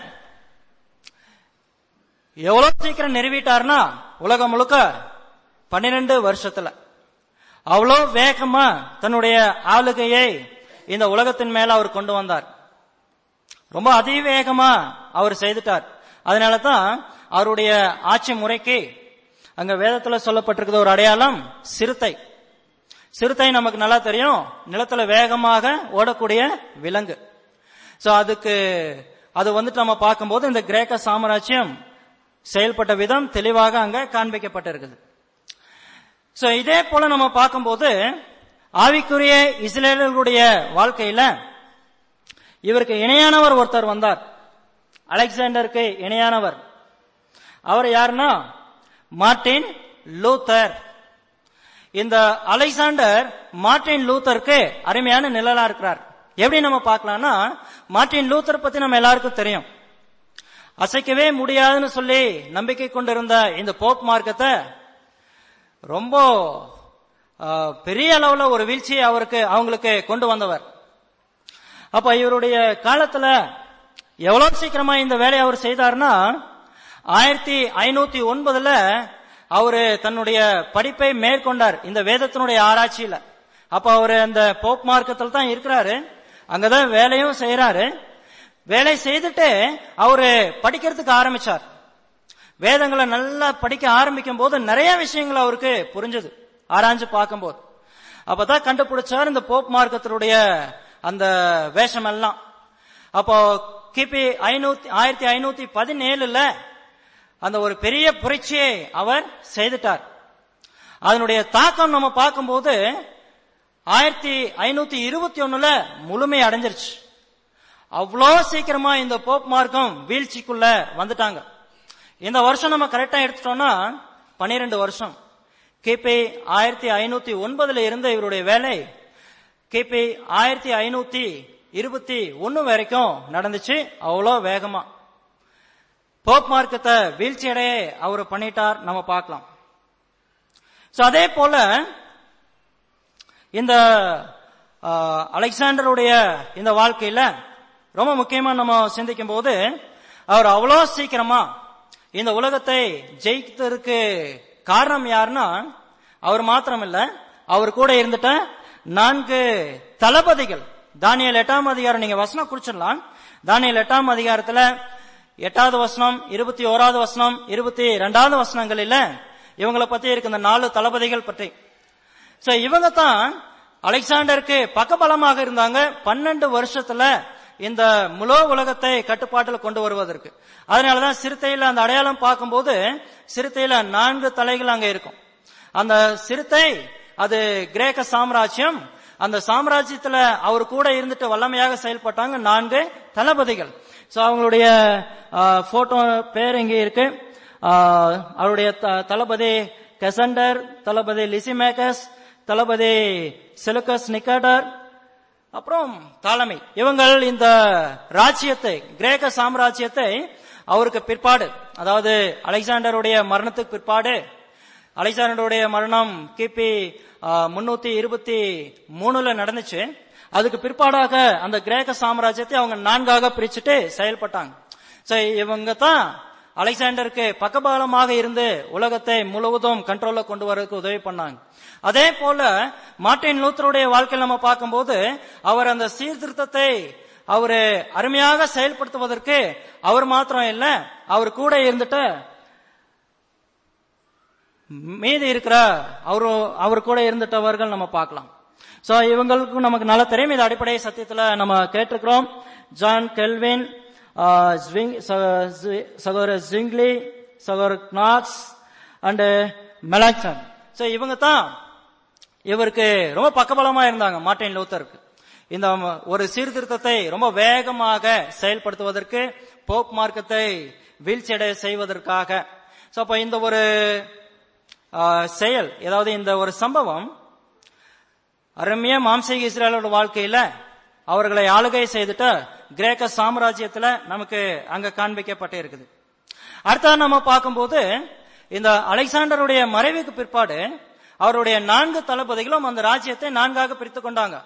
S1: எவ்வளவு சீக்கிரம் நிறுவிட்டார்னா உலகம் முழுக்க பன்னிரண்டு வருஷத்துல அவ்வளோ வேகமா தன்னுடைய ஆளுகையை இந்த உலகத்தின் மேல அவர் கொண்டு வந்தார் ரொம்ப அதிவேகமா அவர் செய்துட்டார் அதனால தான் அவருடைய ஆட்சி முறைக்கு அங்க வேதத்துல சொல்லப்பட்டிருக்கிற ஒரு அடையாளம் சிறுத்தை சிறுத்தை நமக்கு நல்லா தெரியும் நிலத்துல வேகமாக ஓடக்கூடிய விலங்கு சோ அதுக்கு அது வந்துட்டு நம்ம பார்க்கும்போது இந்த கிரேக்க சாம்ராஜ்யம் செயல்பட்ட விதம் தெளிவாக அங்க காண்பிக்கப்பட்டிருக்குது சோ இதே போல நம்ம பார்க்கும்போது ஆவிக்குரிய இஸ்ரேலர்களுடைய வாழ்க்கையில இவருக்கு இணையானவர் ஒருத்தர் வந்தார் அலெக்சாண்டருக்கு இணையானவர் அவர் யாருன்னா மார்டின் லூத்தர் இந்த அலெக்சாண்டர் மார்டின் லூத்தருக்கு அருமையான நிழலா இருக்கிறார் எப்படி நம்ம பார்க்கலாம்னா மார்டின் லூத்தர் பத்தி நம்ம எல்லாருக்கும் தெரியும் அசைக்கவே முடியாதுன்னு சொல்லி நம்பிக்கை கொண்டிருந்த இந்த போப் மார்க்கத்தை ரொம்ப ஆ, பெரிய அளவுல ஒரு வீழ்ச்சியை அவருக்கு அவங்களுக்கு கொண்டு வந்தவர் அப்ப இவருடைய காலத்துல எவ்வளவு சீக்கிரமா இந்த வேலையை அவர் செய்தார்னா ஆயிரத்தி ஐநூத்தி ஒன்பதுல அவரு தன்னுடைய படிப்பை மேற்கொண்டார் இந்த வேதத்தினுடைய ஆராய்ச்சியில அப்ப அவரு அந்த போப் மார்க்கத்தில் தான் இருக்கிறாரு அங்கதான் வேலையும் செய்யறாரு வேலை செய்துட்டு அவரு படிக்கிறதுக்கு ஆரம்பிச்சார் வேதங்களை நல்லா படிக்க ஆரம்பிக்கும் போது நிறைய விஷயங்கள் அவருக்கு புரிஞ்சது ஆராய்ஞ்சு பார்க்கும்போது அப்பதான் கண்டுபிடிச்சார் இந்த போப் மார்க்கத்தினுடைய அந்த வேஷம் எல்லாம் அப்போ கிபி ஐநூத்தி ஆயிரத்தி ஐநூத்தி பதினேழுல அந்த ஒரு பெரிய புரட்சியை அவர் செய்துட்டார் அதனுடைய தாக்கம் நம்ம பார்க்கும்போது ஆயிரத்தி ஐநூத்தி இருபத்தி ஒண்ணுல முழுமை அடைஞ்சிருச்சு அவ்வளோ சீக்கிரமா இந்த போப் மார்க்கம் வீழ்ச்சிக்குள்ள வந்துட்டாங்க இந்த வருஷம் நம்ம கரெக்டா எடுத்துட்டோம்னா பன்னிரெண்டு வருஷம் கிபி ஆயிரத்தி ஐநூத்தி ஒன்பதுல இருந்த இவருடைய வேலை கிபி ஆயிரத்தி ஐநூத்தி இருபத்தி ஒன்னு வரைக்கும் நடந்துச்சு அவ்வளோ வேகமா போப் மார்க்கத்தை வீழ்ச்சி அடைய அவர் பண்ணிட்டார் நம்ம பார்க்கலாம் சோ அதே போல இந்த ஆ, அலெக்சாண்டருடைய இந்த வாழ்க்கையில ரொம்ப முக்கியமா நம்ம சிந்திக்கும் போது அவர் அவ்வளோ சீக்கிரமா இந்த உலகத்தை ஜெயித்ததற்கு காரணம் யாருன்னா அவர் மாத்திரம் இல்ல அவர் கூட இருந்துட்ட நான்கு தளபதிகள் தானியல் எட்டாம் அதிகாரம் நீங்க வசனம் குறிச்சிடலாம் தானியல் எட்டாம் அதிகாரத்துல எட்டாவது வசனம் இருபத்தி ஓராவது வசனம் இருபத்தி ரெண்டாவது வசனங்களில இவங்களை பத்தி இருக்கு இந்த நாலு தளபதிகள் பற்றி சோ இவங்க தான் அலெக்சாண்டருக்கு பக்கபலமாக இருந்தாங்க பன்னெண்டு வருஷத்துல இந்த முழு உலகத்தை கட்டுப்பாட்டில் கொண்டு வருவதற்கு அதனாலதான் சிறுத்தையில அந்த அடையாளம் பார்க்கும்போது சிறுத்தையில நான்கு தலைகள் அங்க இருக்கும் அந்த சிறுத்தை அது கிரேக்க சாம்ராஜ்யம் அந்த சாம்ராஜ்யத்துல அவர் கூட இருந்துட்டு வல்லமையாக செயல்பட்டாங்க நான்கு தளபதிகள் சோ அவங்களுடைய போட்டோ பேர் இங்கே இருக்கு ஆஹ், அவருடைய த- தளபதி கெசண்டர் தளபதி லிசிமேகஸ் தளபதி செலுக்கஸ் நிக்கடர் அப்புறம் தாலமை இவங்கள் இந்த ராஜ்யத்தை கிரேக்க சாம்ராஜ்யத்தை அவருக்கு பிற்பாடு அதாவது அலெக்சாண்டருடைய மரணத்துக்கு பிற்பாடு அலெக்சாண்டருடைய மரணம் கிபி முன்னூத்தி இருபத்தி மூணுல நடந்துச்சு அதுக்கு பிற்பாடாக அந்த கிரேக்க சாம்ராஜ்யத்தை அவங்க நான்காக பிரிச்சுட்டு செயல்பட்டாங்க சோ இவங்க தான் அலெக்சாண்டருக்கு பக்கபலமாக இருந்து உலகத்தை முழுவதும் கண்ட்ரோல்ல கொண்டு வரதுக்கு உதவி பண்ணாங்க அதே போல மார்ட்டின் லூத்தருடைய வாழ்க்கையில் நம்ம பார்க்கும்போது அவர் அந்த சீர்திருத்தத்தை அவரு அருமையாக செயல்படுத்துவதற்கு அவர் மாத்திரம் இல்ல அவர் கூட இருந்துட்டு மீதி இருக்கிற அவரு அவர் கூட இருந்துட்டவர்கள் நம்ம பார்க்கலாம் சோ இவங்களுக்கும் நமக்கு நல்ல தெரியும் இது அடிப்படை சத்தியத்துல நம்ம கேட்டிருக்கிறோம் ஜான் கெல்வின் ஆஹ், ஸ்விங்- ச- சி- சகோதரர் ஜிங்லி சகோதரர் நாக்ஸ் அண்ட் மெலாக்சன் சோ இவங்க தான் இவருக்கு ரொம்ப பக்கபலமா இருந்தாங்க மார்ட்டின் லூத்தருக்கு இந்த ஒரு சீர்திருத்தத்தை ரொம்ப வேகமாக செயல்படுத்துவதற்கு போப் மார்க்கத்தை வீழ்ச்சியடைய செய்வதற்காக சோ அப்ப இந்த ஒரு ஆ, செயல் ஏதாவது இந்த ஒரு சம்பவம் அருமையா மாம்சீக இஸ்ரேலோட வாழ்க்கையில அவர்களை ஆளுகை செய்துட்டு கிரேக்க சாம்ராஜ்யத்துல நமக்கு அங்க காண்பிக்கப்பட்டு இருக்குது அடுத்தது நம்ம பார்க்கும்போது இந்த அலெக்சாண்டருடைய மறைவுக்கு பிற்பாடு அவருடைய நான்கு தளபதிகளும் அந்த ராஜ்யத்தை நான்காக பிரித்துக் கொண்டாங்க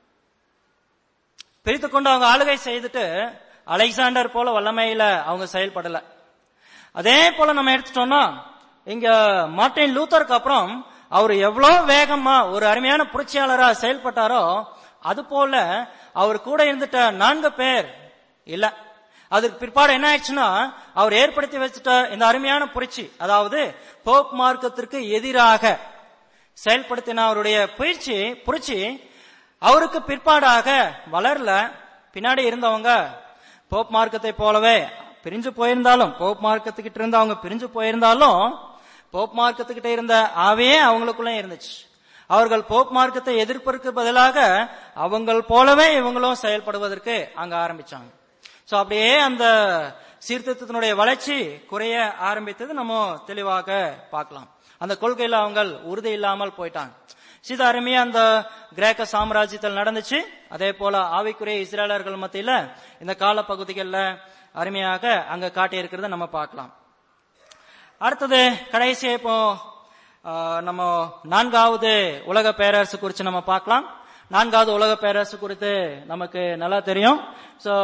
S1: பிரித்துக் கொண்டு அவங்க ஆளுகை செய்துட்டு அலெக்சாண்டர் போல வல்லமையில அவங்க செயல்படல அதே போல நம்ம எடுத்துட்டோம்னா இங்க மார்ட்டின் லூத்தருக்கு அப்புறம் அவர் எவ்வளவு வேகமா ஒரு அருமையான புரட்சியாளரா செயல்பட்டாரோ அது போல அவர் கூட இருந்துட்ட நான்கு பேர் இல்ல அதுக்கு பிற்பாடு என்ன ஆயிடுச்சுன்னா அவர் ஏற்படுத்தி வச்சுட்ட இந்த அருமையான புரட்சி அதாவது போப் மார்க்கத்திற்கு எதிராக செயல்படுத்தின அவருடைய பயிற்சி புரட்சி அவருக்கு பிற்பாடாக வளரல பின்னாடி இருந்தவங்க போப் மார்க்கத்தை போலவே பிரிஞ்சு போயிருந்தாலும் போப் மார்க்கத்துக்கிட்ட இருந்து அவங்க பிரிஞ்சு போயிருந்தாலும் போப் மார்க்கத்துக்கிட்ட இருந்த ஆவே அவங்களுக்குள்ள இருந்துச்சு அவர்கள் போப் மார்க்கத்தை எதிர்ப்பதற்கு பதிலாக அவங்கள் போலவே இவங்களும் செயல்படுவதற்கு அங்க ஆரம்பிச்சாங்க சோ அப்படியே அந்த சீர்திருத்தத்தினுடைய வளர்ச்சி குறைய ஆரம்பித்தது நம்ம தெளிவாக பார்க்கலாம் அந்த கொள்கையில அவங்க உறுதி இல்லாமல் போயிட்டாங்க சீதா அருமையா அந்த கிரேக்க சாம்ராஜ்யத்தில் நடந்துச்சு அதே போல ஆவிக்குரிய இஸ்ரேலர்கள் மத்தியில இந்த கால பகுதிகளில் அருமையாக அங்க காட்டி இருக்கிறத நம்ம பார்க்கலாம் அடுத்தது கடைசியா இப்போ ஆ, நம்ம நான்காவது உலக பேரரசு குறித்து நம்ம பார்க்கலாம் நான்காவது உலக பேரரசு குறித்து நமக்கு நல்லா தெரியும் சோ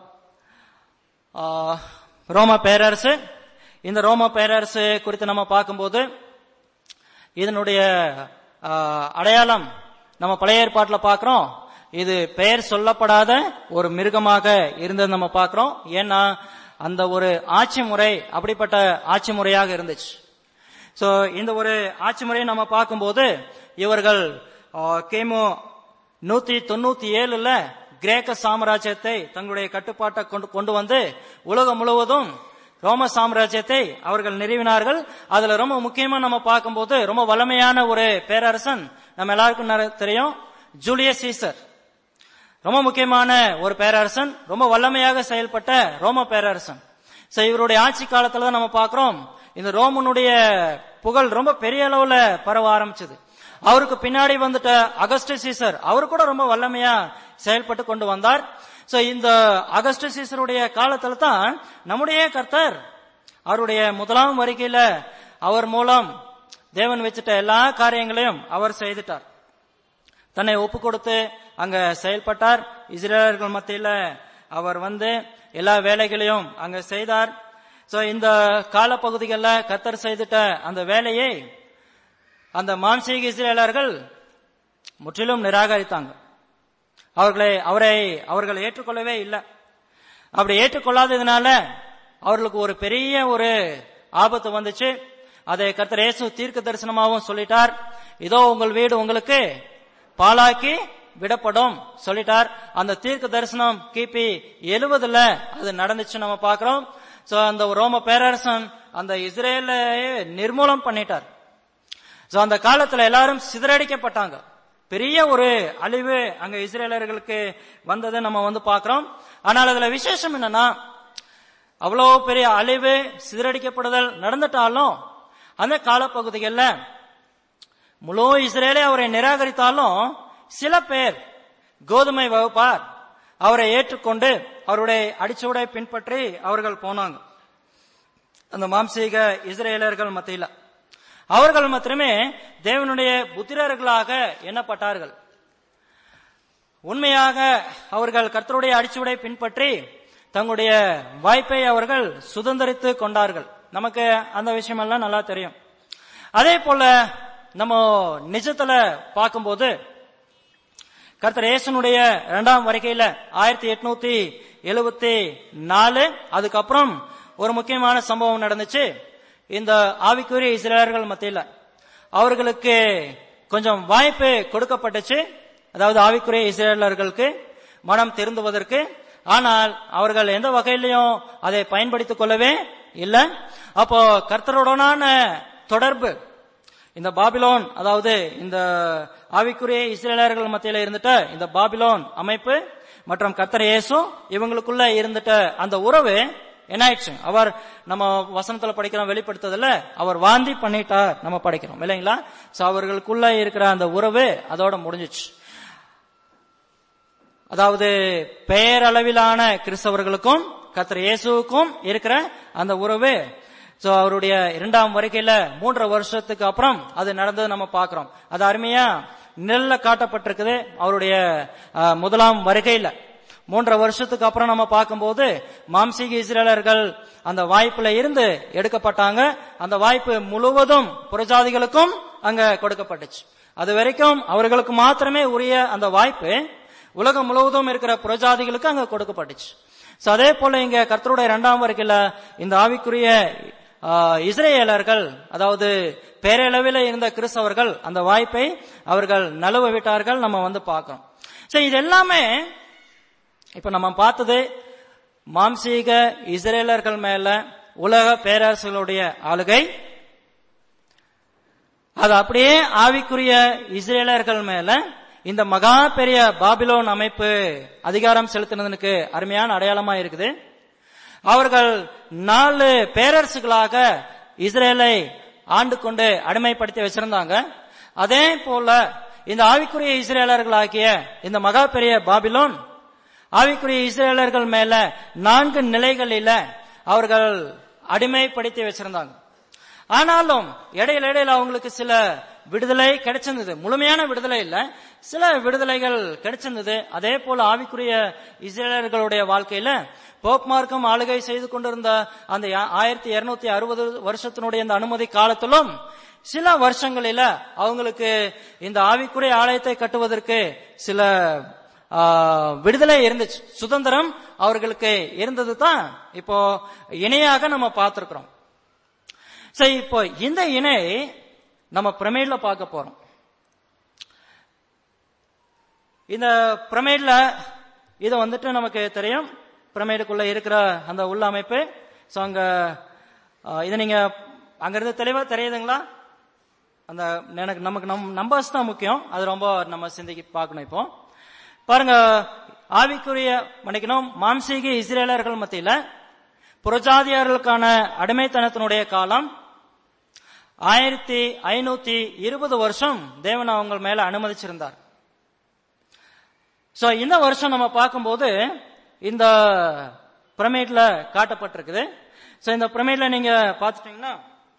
S1: ரோம பேரரசு இந்த ரோம பேரரசு குறித்து நம்ம பார்க்கும்போது இதனுடைய ஆ, அடையாளம் நம்ம பழைய ஏற்பாட்டில் பார்க்கிறோம் இது பெயர் சொல்லப்படாத ஒரு மிருகமாக இருந்தது நம்ம பார்க்கிறோம் ஏன்னா அந்த ஒரு ஆட்சி முறை அப்படிப்பட்ட ஆட்சி முறையாக இருந்துச்சு சோ இந்த ஒரு ஆட்சி முறையை நம்ம பார்க்கும்போது இவர்கள் ஆ, கிமு நூத்தி தொண்ணூத்தி ஏழுல கிரேக்க சாம்ராஜ்யத்தை தங்களுடைய கட்டுப்பாட்டை கொண்டு கொண்டு வந்து உலகம் முழுவதும் ரோம சாம்ராஜ்யத்தை அவர்கள் நிறுவினார்கள் அதுல ரொம்ப முக்கியமா நம்ம பார்க்கும்போது ரொம்ப வலிமையான ஒரு பேரரசன் நம்ம எல்லாருக்கும் நிறைய தெரியும் ஜூலியஸ் சீசர் ரொம்ப முக்கியமான ஒரு பேரரசன் ரொம்ப வல்லமையாக செயல்பட்ட ரோம பேரரசன் சோ இவருடைய ஆட்சி காலத்துல தான் நம்ம பார்க்கிறோம் இந்த ரோமனுடைய புகழ் ரொம்ப பெரிய அளவுல பரவ ஆரம்பிச்சது அவருக்கு பின்னாடி வந்துட்ட அகஸ்ட் சீசர் அவரு கூட ரொம்ப வல்லமையா செயல்பட்டு கொண்டு வந்தார் சோ இந்த அகஸ்ட் சீசருடைய காலத்துல தான் நம்முடைய கர்த்தர் அவருடைய முதலாம் வருகையில அவர் மூலம் தேவன் வச்சிட்ட எல்லா காரியங்களையும் அவர் செய்துட்டார் தன்னை ஒப்பு கொடுத்து அங்க செயல்பட்டார் இஸ்ரேலர்கள் மத்தியில அவர் வந்து எல்லா வேலைகளையும் அங்க செய்தார் சோ இந்த காலப்பகுதிகளில் கத்தர் செய்துட்ட அந்த வேலையை அந்த மான்சீக இஸ்ரேலர்கள் முற்றிலும் நிராகரித்தாங்க அவர்களை அவரை அவர்கள் ஏற்றுக்கொள்ளவே இல்லை அப்படி ஏற்றுக்கொள்ளாததுனால அவர்களுக்கு ஒரு பெரிய ஒரு ஆபத்து வந்துச்சு அதை கர்த்தர் இயேசு தீர்க்க தரிசனமாகவும் சொல்லிட்டார் இதோ உங்கள் வீடு உங்களுக்கு பாலாக்கி விடப்படும் சொல்லிட்டார் அந்த தீர்க்க தரிசனம் கிபி எழுவதுல அது நடந்துச்சு நம்ம பார்க்கிறோம் சோ அந்த ரோம பேரரசன் அந்த இஸ்ரேலையே நிர்மூலம் பண்ணிட்டார் சோ அந்த காலத்துல எல்லாரும் சிதறடிக்கப்பட்டாங்க பெரிய ஒரு அழிவு அங்க இஸ்ரேலர்களுக்கு வந்ததை நம்ம வந்து பார்க்கிறோம் ஆனால் அதுல விசேஷம் என்னன்னா அவ்வளவு பெரிய அழிவு சிதறடிக்கப்படுதல் நடந்துட்டாலும் அந்த காலப்பகுதிகளில் முழு இஸ்ரேலே அவரை நிராகரித்தாலும் சில பேர் கோதுமை வகுப்பார் அவரை ஏற்றுக்கொண்டு அவருடைய அடிச்சுவடை பின்பற்றி அவர்கள் போனாங்க அந்த மாம்சீக இஸ்ரேலர்கள் மத்தியில அவர்கள் மாத்திரமே தேவனுடைய புத்திரர்களாக எண்ணப்பட்டார்கள் உண்மையாக அவர்கள் கர்த்தருடைய அடிச்சுவடை பின்பற்றி தங்களுடைய வாய்ப்பை அவர்கள் சுதந்திரித்து கொண்டார்கள் நமக்கு அந்த விஷயமெல்லாம் நல்லா தெரியும் அதே போல நம்ம நிஜத்துல பார்க்கும்போது கர்த்தர் இயேசுனுடைய இரண்டாம் வருகையில ஆயிரத்தி எட்நூத்தி எழுபத்தி நாலு அதுக்கப்புறம் ஒரு முக்கியமான சம்பவம் நடந்துச்சு இந்த ஆவிக்குரிய இஸ்ரேலர்கள் மத்தியில அவர்களுக்கு கொஞ்சம் வாய்ப்பு கொடுக்கப்பட்டுச்சு அதாவது ஆவிக்குரிய இஸ்ரேலர்களுக்கு மனம் திருந்துவதற்கு ஆனால் அவர்கள் எந்த வகையிலையும் அதை பயன்படுத்திக் கொள்ளவே இல்லை அப்போ கர்த்தருடனான தொடர்பு இந்த பாபிலோன் அதாவது இந்த ஆவிக்குரிய இஸ்ரேலர்கள் மத்தியில இருந்துட்ட இந்த பாபிலோன் அமைப்பு மற்றும் கர்த்தர் இயேசு இவங்களுக்குள்ள இருந்துட்ட அந்த உறவு என்ன ஆயிடுச்சு அவர் நம்ம வசனத்துல படிக்கிறோம் வெளிப்படுத்ததுல அவர் வாந்தி பண்ணிட்டார் நம்ம படிக்கிறோம் இல்லைங்களா சோ அவர்களுக்குள்ள இருக்கிற அந்த உறவு அதோட முடிஞ்சிச்சு அதாவது பெயரளவிலான கிறிஸ்தவர்களுக்கும் கர்த்தர் இயேசுவுக்கும் இருக்கிற அந்த உறவு சோ அவருடைய இரண்டாம் வருகையில மூன்றரை வருஷத்துக்கு அப்புறம் அது நடந்தது நம்ம பார்க்கிறோம் அது அருமையா நெல்ல காட்டப்பட்டிருக்குது அவருடைய அஹ், முதலாம் வருகையில மூன்றரை வருஷத்துக்கு அப்புறம் நம்ம பார்க்கும்போது மாம்சீக இஸ்ரேலர்கள் அந்த வாய்ப்புல இருந்து எடுக்கப்பட்டாங்க அந்த வாய்ப்பு முழுவதும் புறஜாதிகளுக்கும் அங்க கொடுக்கப்பட்டுச்சு அது வரைக்கும் அவர்களுக்கு மாத்திரமே உரிய அந்த வாய்ப்பு உலகம் முழுவதும் இருக்கிற புறஜாதிகளுக்கு அங்க கொடுக்கப்பட்டுச்சு சோ அதே போல இங்க கர்த்தருடைய இரண்டாம் வருகையில இந்த ஆவிக்குரிய ஆ, இஸ்ரேலர்கள் அதாவது பேரளவில் இருந்த கிறிஸ்தவர்கள் அந்த வாய்ப்பை அவர்கள் நழுவ விட்டார்கள் நம்ம வந்து பார்க்கிறோம் சோ இது எல்லாமே இப்ப நம்ம பார்த்தது மாம்சீக இஸ்ரேலர்கள் மேல உலக பேரரசுகளுடைய ஆளுகை அது அப்படியே ஆவிக்குரிய இஸ்ரேலர்கள் மேல இந்த மகா பெரிய பாபிலோன் அமைப்பு அதிகாரம் செலுத்தினதுக்கு அருமையான அடையாளமா இருக்குது அவர்கள் நாலு பேரரசுகளாக இஸ்ரேலை ஆண்டு கொண்டு அடிமைப்படுத்தி வச்சிருந்தாங்க அதே போல இந்த ஆவிக்குரிய இஸ்ரேலர்களாகிய இந்த மகா பெரிய பாபிலோன் ஆவிக்குரிய இஸ்ரேலர்கள் மேல நான்கு நிலைகளில அவர்கள் அடிமைப்படுத்தி வச்சிருந்தாங்க ஆனாலும் இடையில இடையில அவங்களுக்கு சில விடுதலை கிடைச்சிருந்தது முழுமையான விடுதலை இல்ல சில விடுதலைகள் கிடைச்சிருந்தது அதே போல ஆவிக்குரிய இஸ்ரேலர்களுடைய வாழ்க்கையில போப் மார்க்கம் ஆளுகை செய்து கொண்டிருந்த அந்த ஆயிரத்தி இருநூத்தி அறுபது வருஷத்தினுடைய இந்த அனுமதி காலத்திலும் சில வருஷங்களில அவங்களுக்கு இந்த ஆவிக்குரிய ஆலயத்தை கட்டுவதற்கு சில ஆ, விடுதலை இருந்துச்சு சுதந்திரம் அவர்களுக்கு இருந்தது தான் இப்போ இணையாக நம்ம பார்த்திருக்கிறோம் சரி இப்போ இந்த இணை நம்ம பிரமிட்ல பார்க்க போறோம் இந்த பிரமிட்ல இது வந்துட்டு நமக்கு தெரியும் பிரமிடுக்குள்ள இருக்கிற அந்த உள்ள அமைப்பு ஸோ அங்க ஆ, இதை நீங்க அங்கிருந்து தெளிவா தெரியுதுங்களா அந்த எனக்கு நமக்கு நம் நம்பர்ஸ் தான் முக்கியம் அது ரொம்ப நம்ம சிந்திக்கு பார்க்கணும் இப்போ பாருங்க ஆவிக்குரிய மன்னிக்கணும் மாம்சீக இஸ்ரேலர்கள் மத்தியில புறஜாதியார்களுக்கான அடிமைத்தனத்தினுடைய காலம் ஆயிரத்தி ஐநூத்தி இருபது வருஷம் தேவன் அவங்க மேல அனுமதிச்சிருந்தார் சோ இந்த வருஷம் நம்ம பார்க்கும்போது இந்த பிரமிட்ல காட்டப்பட்டிருக்குது சோ இந்த பிரமிட்ல நீங்க பார்த்துட்டீங்கன்னா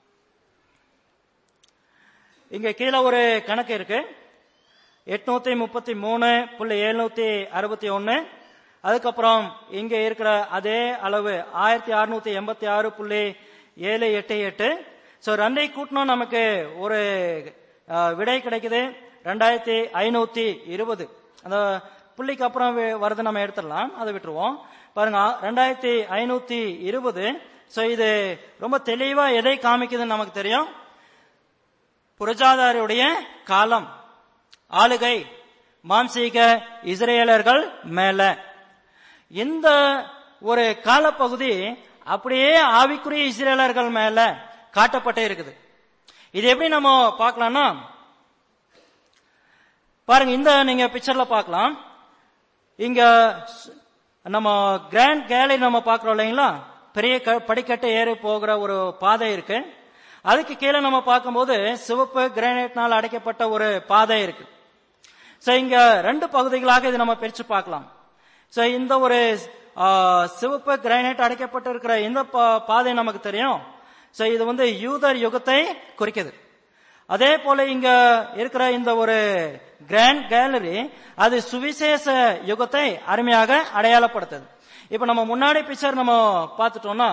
S1: இங்க கீழே ஒரு கணக்கு இருக்கு எட்நூத்தி முப்பத்தி மூணு புள்ளி எழுநூத்தி அறுபத்தி ஒன்னு அதுக்கப்புறம் இங்க இருக்கிற அதே அளவு ஆயிரத்தி அறுநூத்தி எண்பத்தி ஆறு புள்ளி ஏழு எட்டு எட்டு சோ ரெண்டையும் கூட்டணும் நமக்கு ஒரு அஹ், விடை கிடைக்குது ரெண்டாயிரத்தி ஐநூத்தி இருபது அந்த புள்ளிக்கு அப்புறம் வே- வருது நம்ம எடுத்துடலாம் அதை விட்டுருவோம் பாருங்க ரெண்டாயிரத்தி ஐநூத்தி இருபது சோ இது ரொம்ப தெளிவா எதை காமிக்குதுன்னு நமக்கு தெரியும் புரஜாதாருடைய காலம் ஆளுகை மாம்சீக இஸ்ரேலர்கள் மேல இந்த ஒரு காலப்பகுதி அப்படியே ஆவிக்குரிய இஸ்ரேலர்கள் மேல காட்டப்பட்டே இருக்குது இது எப்படி நம்ம பார்க்கலாம்னா பாருங்க இந்த நீங்க பிக்சர்ல பார்க்கலாம் இங்க ஸ்- நம்ம கிராண்ட் கேலரி நம்ம பார்க்கிறோம் இல்லைங்களா பெரிய க- படிக்கட்டு ஏறி போகிற ஒரு பாதை இருக்கு அதுக்கு கீழே நம்ம பார்க்கும்போது சிவப்பு கிரானைட்னால் அடைக்கப்பட்ட ஒரு பாதை இருக்கு சோ இங்க ரெண்டு பகுதிகளாக இது நம்ம பிரிச்சு பார்க்கலாம் சோ இந்த ஒரு ஆ, சிவப்பு கிரானைட் அடைக்கப்பட்டு இருக்கிற இந்த பா- பாதை நமக்கு தெரியும் சோ இது வந்து யூதர் யுகத்தை குறிக்குது அதே போல இங்க இருக்கிற இந்த ஒரு கிராண்ட் கேலரி அது சுவிசேஷ யுகத்தை அருமையாக அடையாளப்படுத்துது இப்ப நம்ம முன்னாடி பிக்சர் நம்ம பார்த்துட்டோம்னா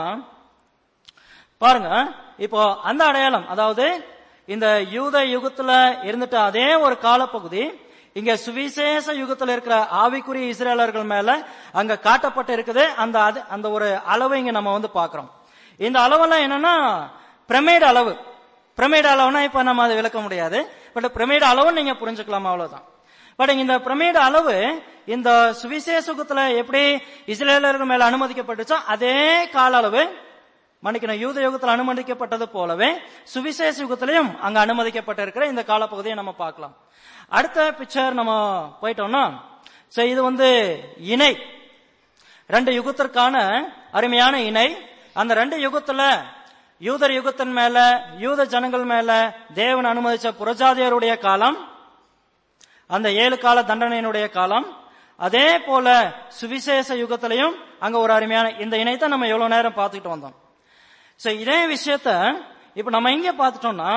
S1: பாருங்க இப்போ அந்த அடையாளம் அதாவது இந்த யூத யுகத்துல இருந்துட்ட அதே ஒரு காலப்பகுதி இங்க சுவிசேஷ யுகத்துல இருக்கிற ஆவிக்குரிய இஸ்ரேலர்கள் மேல அங்க காட்டப்பட்டு இருக்குது அந்த அது- அந்த ஒரு அளவு இங்க நம்ம வந்து பாக்குறோம் இந்த அளவெல்லாம் என்னன்னா பிரமிட் அளவு பிரமிட் அளவுனா இப்ப நம்ம அதை விளக்க முடியாது பட் பிரமிட் அளவு நீங்க புரிஞ்சுக்கலாம் அவ்வளவுதான் பட் இந்த பிரமிட் அளவு இந்த சுவிசேஷ யுகத்துல எப்படி இஸ்ரேலர்கள் மேல அனுமதிக்கப்பட்டுச்சோ அதே கால அளவு மன்னிக்கணும் யூத யுகத்தில் அனுமதிக்கப்பட்டது போலவே சுவிசேஷ யுகத்திலையும் அங்க அனுமதிக்கப்பட்டிருக்கிற இந்த காலப்பகுதியை நம்ம பார்க்கலாம் அடுத்த பிக்சர் நம்ம போயிட்டோம்னா சோ இது வந்து இணை ரெண்டு யுகத்திற்கான அருமையான இணை அந்த ரெண்டு யுகத்துல யூதர் யுகத்தின் மேல யூத ஜனங்கள் மேல தேவன் அனுமதிச்ச புரஜாதியருடைய காலம் அந்த ஏழு கால தண்டனையினுடைய காலம் அதே போல சுவிசேஷ யுகத்திலையும் அங்க ஒரு அருமையான இந்த இணையத்தை நம்ம எவ்வளவு நேரம் பார்த்துக்கிட்டு வந்தோம் சோ இதே விஷயத்த இப்ப நம்ம இங்க பார்த்துட்டோம்னா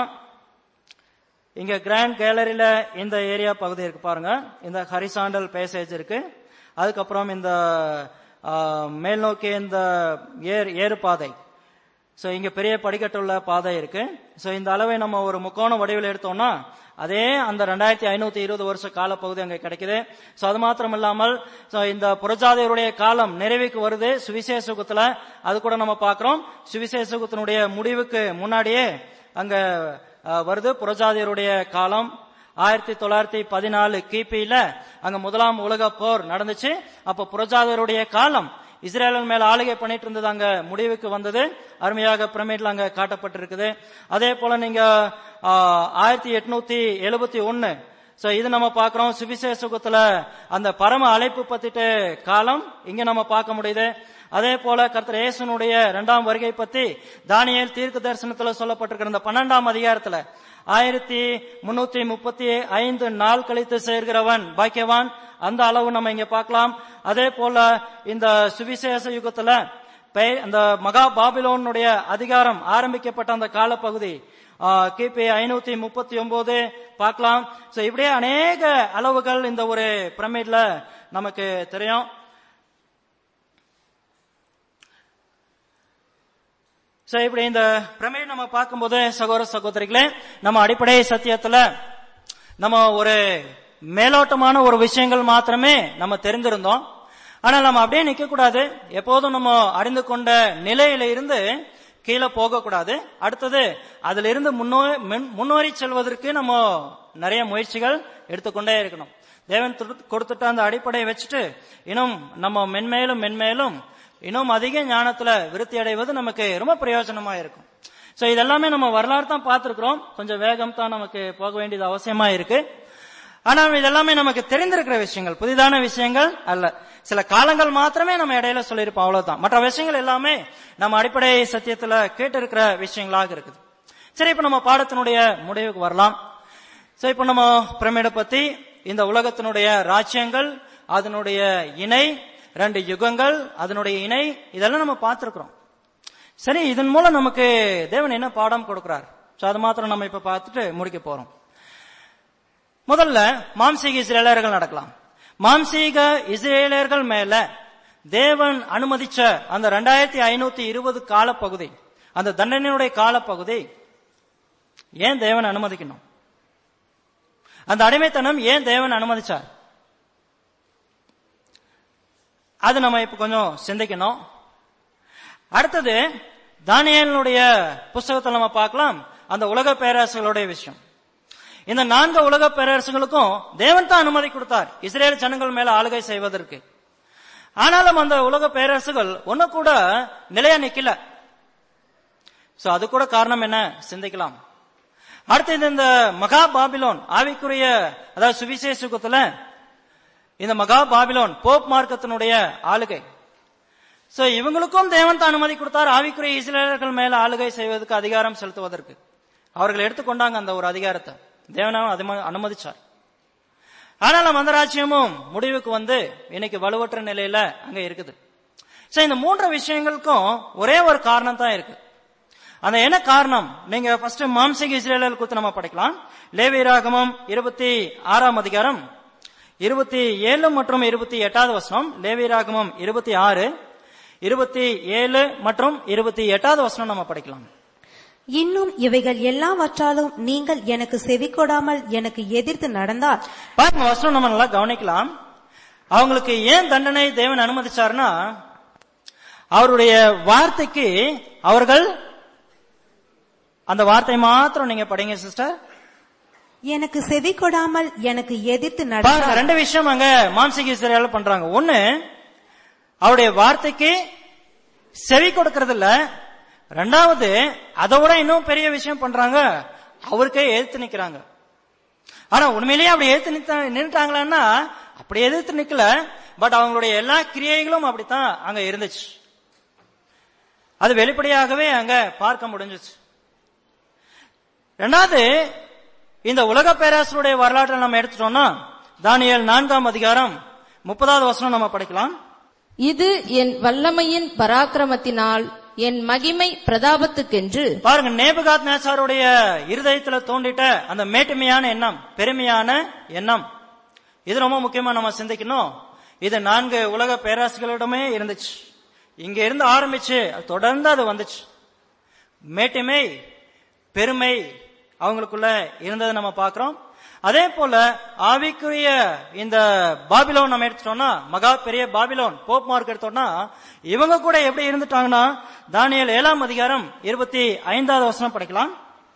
S1: இங்க கிராண்ட் கேலரியில இந்த ஏரியா பகுதி இருக்கு பாருங்க இந்த ஹரிசாண்டல் பேசேஜ் இருக்கு அதுக்கப்புறம் இந்த ஆ, மேல் நோக்கி இந்த ஏர் ஏறு பாதை சோ இங்க பெரிய படிக்கட்டுள்ள பாதை இருக்கு சோ இந்த அளவை நம்ம ஒரு முக்கோண வடிவில் எடுத்தோம்னா அதே அந்த ரெண்டாயிரத்தி ஐநூத்தி இருபது வருஷ காலப்பகுதி அங்க கிடைக்குது சோ அது மாத்திரம் இல்லாமல் சோ இந்த புரஜாதையருடைய காலம் நிறைவுக்கு வருது சுவிசேஷ யுகத்துல அது கூட நம்ம பார்க்கிறோம் சுவிசேஷ யுகத்தினுடைய முடிவுக்கு முன்னாடியே அங்க அஹ், வருது புரஜாதியருடைய காலம் ஆயிரத்தி தொள்ளாயிரத்தி பதினாலு கிபியில அங்க முதலாம் உலக போர் நடந்துச்சு அப்ப புரஜாதியருடைய காலம் இஸ்ரேலன் மேல ஆளுகை பண்ணிட்டு இருந்தது அங்க முடிவுக்கு வந்தது அருமையாக பிரமிட்ல அங்க காட்டப்பட்டிருக்குது அதே போல நீங்க ஆயிரத்தி எட்நூத்தி எழுபத்தி ஒன்னு சோ இது நம்ம பார்க்கிறோம் சுவிசேஷத்துல அந்த பரம அழைப்பு பத்திட்டு காலம் இங்க நம்ம பார்க்க முடியுது அதே போல கர்த்தர் இயேசுனுடைய இரண்டாம் வருகை பத்தி தானியேல் தீர்க்க தரிசனத்துல சொல்லப்பட்டிருக்கிற இந்த பன்னெண்டாம் அதிகாரத்துல ஆயிரத்தி முன்னூத்தி முப்பத்தி ஐந்து நாள் கழித்து சேர்கிறவன் பாக்கியவான் அந்த அளவு நம்ம இங்க பார்க்கலாம் அதே போல இந்த சுவிசேஷ யுகத்துல பெயர் அந்த மகா பாபிலோனுடைய அதிகாரம் ஆரம்பிக்கப்பட்ட அந்த காலப்பகுதி ஆ, கிபி ஐநூத்தி முப்பத்தி ஒன்பது பார்க்கலாம் சோ இப்படியே அநேக அளவுகள் இந்த ஒரு பிரமிட்ல நமக்கு தெரியும் சோ இப்படி இந்த பிரமிட் நம்ம பார்க்கும்போது சகோதர சகோதரிகளே நம்ம அடிப்படை சத்தியத்துல நம்ம ஒரு மேலோட்டமான ஒரு விஷயங்கள் மாத்திரமே நம்ம தெரிந்திருந்தோம் ஆனால் நம்ம அப்படியே நிக்க கூடாது எப்போதும் நம்ம அறிந்து கொண்ட நிலையில இருந்து கீழே போகக்கூடாது அடுத்தது அதுல இருந்து முன்னோ முன்- முன்னேறி செல்வதற்கு நம்ம நிறைய முயற்சிகள் எடுத்துக்கொண்டே இருக்கணும் தேவன் துரு- கொடுத்துட்ட அந்த அடிப்படையை வச்சுட்டு இன்னும் நம்ம மென்மேலும் மென்மேலும் இன்னும் அதிக ஞானத்துல விருத்தி அடைவது நமக்கு ரொம்ப பிரயோஜனமா இருக்கும் சோ இதெல்லாமே நம்ம வரலாறு தான் பார்த்திருக்கிறோம் கொஞ்சம் வேகம் தான் நமக்கு போக வேண்டியது அவசியமா இருக்கு ஆனா இதெல்லாமே நமக்கு தெரிந்திருக்கிற விஷயங்கள் புதிதான விஷயங்கள் அல்ல சில காலங்கள் மாத்திரமே நம்ம இடையில சொல்லியிருப்போம் அவ்வளவுதான் மற்ற விஷயங்கள் எல்லாமே நம்ம அடிப்படை சத்தியத்துல கேட்டிருக்கிற விஷயங்களாக இருக்குது சரி இப்ப நம்ம பாடத்தினுடைய முடிவுக்கு வரலாம் சோ இப்ப நம்ம பிரமிடை பத்தி இந்த உலகத்தினுடைய ராஜ்யங்கள் அதனுடைய இணை ரெண்டு யுகங்கள் அதனுடைய இணை இதெல்லாம் நம்ம பார்த்திருக்கிறோம் சரி இதன் மூலம் நமக்கு தேவன் என்ன பாடம் கொடுக்கிறார் சோ அது மாத்திரம் நம்ம இப்ப பார்த்துட்டு முடிக்க போறோம் முதல்ல மாம்சீக இஸ்ரேலர்கள் நடக்கலாம் மாம்சீக இஸ்ரேலர்கள் மேல தேவன் அனுமதிச்ச அந்த ரெண்டாயிரத்தி ஐநூத்தி இருபது காலப்பகுதி அந்த தண்டனையுடைய காலப்பகுதி ஏன் தேவன் அனுமதிக்கணும் அந்த அடிமைத்தனம் ஏன் தேவன் அனுமதிச்சார் அது நம்ம இப்ப கொஞ்சம் சிந்திக்கணும் அடுத்தது தானியேலுடைய புஸ்தகத்தை நம்ம பார்க்கலாம் அந்த உலக பேரரசுகளுடைய விஷயம் இந்த நான்கு உலக பேரரசுகளுக்கும் தேவன் தான் அனுமதி கொடுத்தார் இஸ்ரேல் ஜனங்கள் மேல ஆளுகை செய்வதற்கு ஆனாலும் அந்த உலக பேரரசுகள் ஒண்ணு கூட நிலையா நிக்கல சோ அது கூட காரணம் என்ன சிந்திக்கலாம் அடுத்தது இந்த மகா பாபிலோன் ஆவிக்குரிய அதாவது சுவிசேஷ யுகத்துல இந்த மகா பாபிலோன் போப் மார்க்கத்தினுடைய ஆளுகை சோ இவங்களுக்கும் தேவன் தான் அனுமதி கொடுத்தார் ஆவிக்குரிய இஸ்ரேலர்கள் மேல ஆளுகை செய்வதற்கு அதிகாரம் செலுத்துவதற்கு அவர்கள் எடுத்துக்கொண்டாங்க அந்த ஒரு அதிகாரத்தை தேவனாவும் அது அனுமதிச்சார் ஆனாலும் அந்த ராஜ்யமும் முடிவுக்கு வந்து இன்னைக்கு வலுவற்ற நிலையில அங்க இருக்குது சோ இந்த மூன்று விஷயங்களுக்கும் ஒரே ஒரு காரணம் தான் இருக்கு அந்த என்ன காரணம் நீங்க ஃபர்ஸ்ட் மாம்சிக இஸ்ரேலர் குறித்து நம்ம படிக்கலாம் லேவியராகமம் இருபத்தி ஆறாம் அதிகாரம் இருபத்தி ஏழு மற்றும் இருபத்தி எட்டாவது வசனம் லேவியராகமம் இருபத்தி ஆறு இருபத்தி ஏழு மற்றும் இருபத்தி எட்டாவது வசனம் நம்ம படிக்கலாம்
S2: இன்னும் இவைகள் எல்லாவற்றாலும் நீங்கள் எனக்கு செவிக்கொடாமல் எனக்கு எதிர்த்து நடந்தால்
S1: பாருங்க வசனம் நம்ம நல்லா கவனிக்கலாம் அவங்களுக்கு ஏன் தண்டனை தேவன் அனுமதிச்சாருன்னா அவருடைய வார்த்தைக்கு அவர்கள் அந்த வார்த்தை மாத்திரம் நீங்க படிங்க சிஸ்டர்
S2: எனக்கு செவிக்கொடாமல் எனக்கு எதிர்த்து
S1: பாருங்க
S2: நடந்தால்
S1: ரெண்டு விஷயம் அங்க மாம்சிக இஸ்ரேல் பண்றாங்க ஒண்ணு அவருடைய வார்த்தைக்கு செவி கொடுக்கறது இல்ல ரெண்டாவது அதை விட இன்னும் பெரிய விஷயம் பண்றாங்க அவருக்கே எதிர்த்து நிக்கிறாங்க ஆனா உண்மையிலேயே அப்படி எதிர்த்து நித்த- நின்னுட்டாங்களான்னா அப்படி எதிர்த்து நிக்கல பட் அவங்களுடைய எல்லா கிரியைகளும் அப்படித்தான் அங்க இருந்துச்சு அது வெளிப்படையாகவே அங்க பார்க்க முடிஞ்சுச்சு ரெண்டாவது இந்த உலக பேராசருடைய வரலாற்றை நம்ம எடுத்துட்டோம்னா தானியேல் நான்காம் அதிகாரம் முப்பதாவது வசனம் நம்ம படிக்கலாம்
S3: இது என் வல்லமையின் பராக்கிரமத்தினால் என் மகிமை பிரதாபத்துக்கென்று
S1: பாருங்க நேபுகாத் நேசாருடைய இருதயத்துல தோண்டிட்ட அந்த மேட்டுமையான எண்ணம் பெருமையான எண்ணம் இது ரொம்ப முக்கியமா நம்ம சிந்திக்கணும் இது நான்கு உலக பேராசிகளிடமே இருந்துச்சு இங்க இருந்து ஆரம்பிச்சு அது தொடர்ந்து அது வந்துச்சு மேட்டுமை பெருமை அவங்களுக்குள்ள இருந்ததை நம்ம பார்க்கிறோம் அதே போல ஆவிக்குரிய இந்த பாபிலோன் நம்ம எடுத்துட்டோம்னா மகா பெரிய பாபிலோன் போப் மார்க் எடுத்தோம்னா இவங்க கூட எப்படி இருந்துட்டாங்கன்னா தானியேல் ஏழாம் அதிகாரம் இருபத்தி ஐந்தாவது வசனம் படிக்கலாம்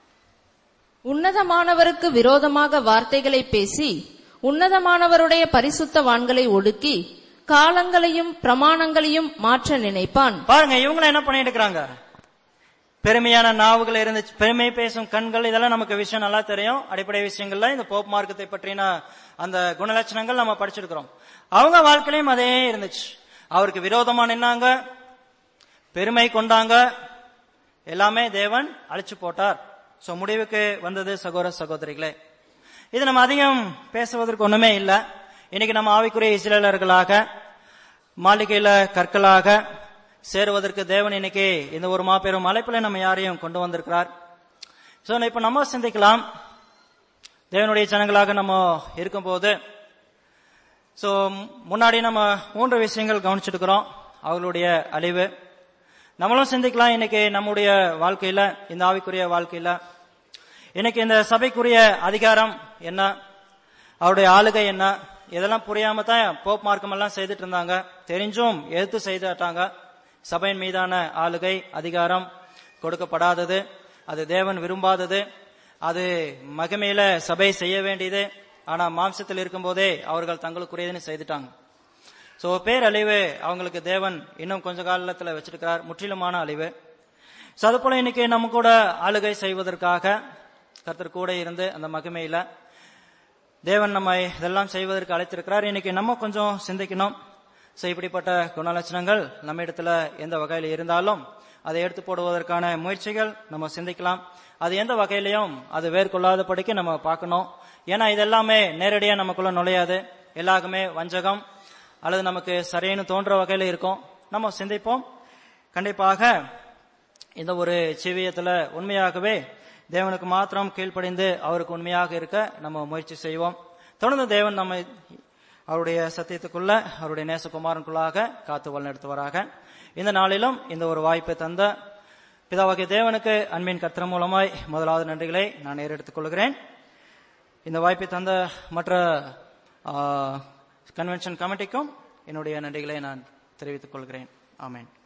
S3: உன்னதமானவருக்கு விரோதமாக வார்த்தைகளை பேசி உன்னதமானவருடைய பரிசுத்தவான்களை ஒடுக்கி காலங்களையும் பிரமாணங்களையும் மாற்ற நினைப்பான்
S1: பாருங்க இவங்க என்ன பண்ணிட்டு இருக்காங்க பெருமையான நாவுகள் இருந்துச்சு பெருமை பேசும் கண்கள் இதெல்லாம் நமக்கு விஷயம் நல்லா தெரியும் அடிப்படை விஷயங்கள்ல இந்த போப் மார்க்கத்தை பற்றின அந்த குணலட்சணங்கள் நம்ம படிச்சிருக்கிறோம் அவங்க வாழ்க்கையிலும் அதே இருந்துச்சு அவருக்கு விரோதமா நின்னாங்க பெருமை கொண்டாங்க எல்லாமே தேவன் அழிச்சு போட்டார் சோ முடிவுக்கு வந்தது சகோதர சகோதரிகளே இது நம்ம அதிகம் பேசுவதற்கு ஒண்ணுமே இல்ல இன்னைக்கு நம்ம ஆவிக்குரிய இஸ்ரேலர்களாக மாளிகையில கற்களாக சேருவதற்கு தேவன் இன்னைக்கு இந்த ஒரு மாபெரும் அழைப்புல நம்ம யாரையும் கொண்டு வந்திருக்கிறார் சோ இப்ப நம்ம சிந்திக்கலாம் தேவனுடைய ஜனங்களாக நம்ம இருக்கும்போது சோ முன்னாடி நம்ம மூன்று விஷயங்கள் கவனிச்சிருக்கிறோம் அவர்களுடைய அழிவு நம்மளும் சிந்திக்கலாம் இன்னைக்கு நம்முடைய வாழ்க்கையில இந்த ஆவிக்குரிய வாழ்க்கையில இன்னைக்கு இந்த சபைக்குரிய அதிகாரம் என்ன அவருடைய ஆளுகை என்ன இதெல்லாம் புரியாம தான் போப் மார்க்கம் எல்லாம் செய்துட்டு இருந்தாங்க தெரிஞ்சும் எதிர்த்து செய்துட்டாங்க சபையின் மீதான ஆளுகை அதிகாரம் கொடுக்கப்படாதது அது தேவன் விரும்பாதது அது மகிமையில சபை செய்ய வேண்டியது ஆனா மாம்சத்தில் இருக்கும்போதே அவர்கள் தங்களுக்குரியதுன்னு செய்துட்டாங்க சோ பேரழிவு அவங்களுக்கு தேவன் இன்னும் கொஞ்ச காலத்துல வச்சிருக்கிறார் முற்றிலுமான அழிவு சோ அது போல இன்னைக்கு நம்ம கூட ஆளுகை செய்வதற்காக கர்த்தர் கூட இருந்து அந்த மகிமையில தேவன் நம்மை இதெல்லாம் செய்வதற்கு அழைத்திருக்கிறார் இன்னைக்கு நம்ம கொஞ்சம் சிந்திக்கணும் சோ இப்படிப்பட்ட குணலட்சணங்கள் நம்ம இடத்துல எந்த வகையில் இருந்தாலும் அதை எடுத்து போடுவதற்கான முயற்சிகள் நம்ம சிந்திக்கலாம் அது எந்த வகையிலையும் அது வேர்கொள்ளாதபடிக்கு நம்ம பார்க்கணும் ஏன்னா இதெல்லாமே நேரடியா நமக்குள்ள நுழையாது எல்லாருக்குமே வஞ்சகம் அல்லது நமக்கு சரின்னு தோன்ற வகையில இருக்கும் நம்ம சிந்திப்போம் கண்டிப்பாக இந்த ஒரு ஜீவியத்துல உண்மையாகவே தேவனுக்கு மாத்திரம் கீழ்ப்படிந்து அவருக்கு உண்மையாக இருக்க நம்ம முயற்சி செய்வோம் தொடர்ந்து தேவன் நம்மை அவருடைய சத்தியத்துக்குள்ள அவருடைய நேசகுமாரனுக்குள்ளாக காத்து வழிநடத்துவாராக இந்த நாளிலும் இந்த ஒரு வாய்ப்பை தந்த பிதாவாகிய தேவனுக்கு அன்பின் கத்திர மூலமாய் முதலாவது நன்றிகளை நான் ஏறெடுத்துக் கொள்கிறேன் இந்த வாய்ப்பை தந்த மற்ற கன்வென்ஷன் கமிட்டிக்கும் என்னுடைய நன்றிகளை நான் தெரிவித்துக் கொள்கிறேன் ஆமேன்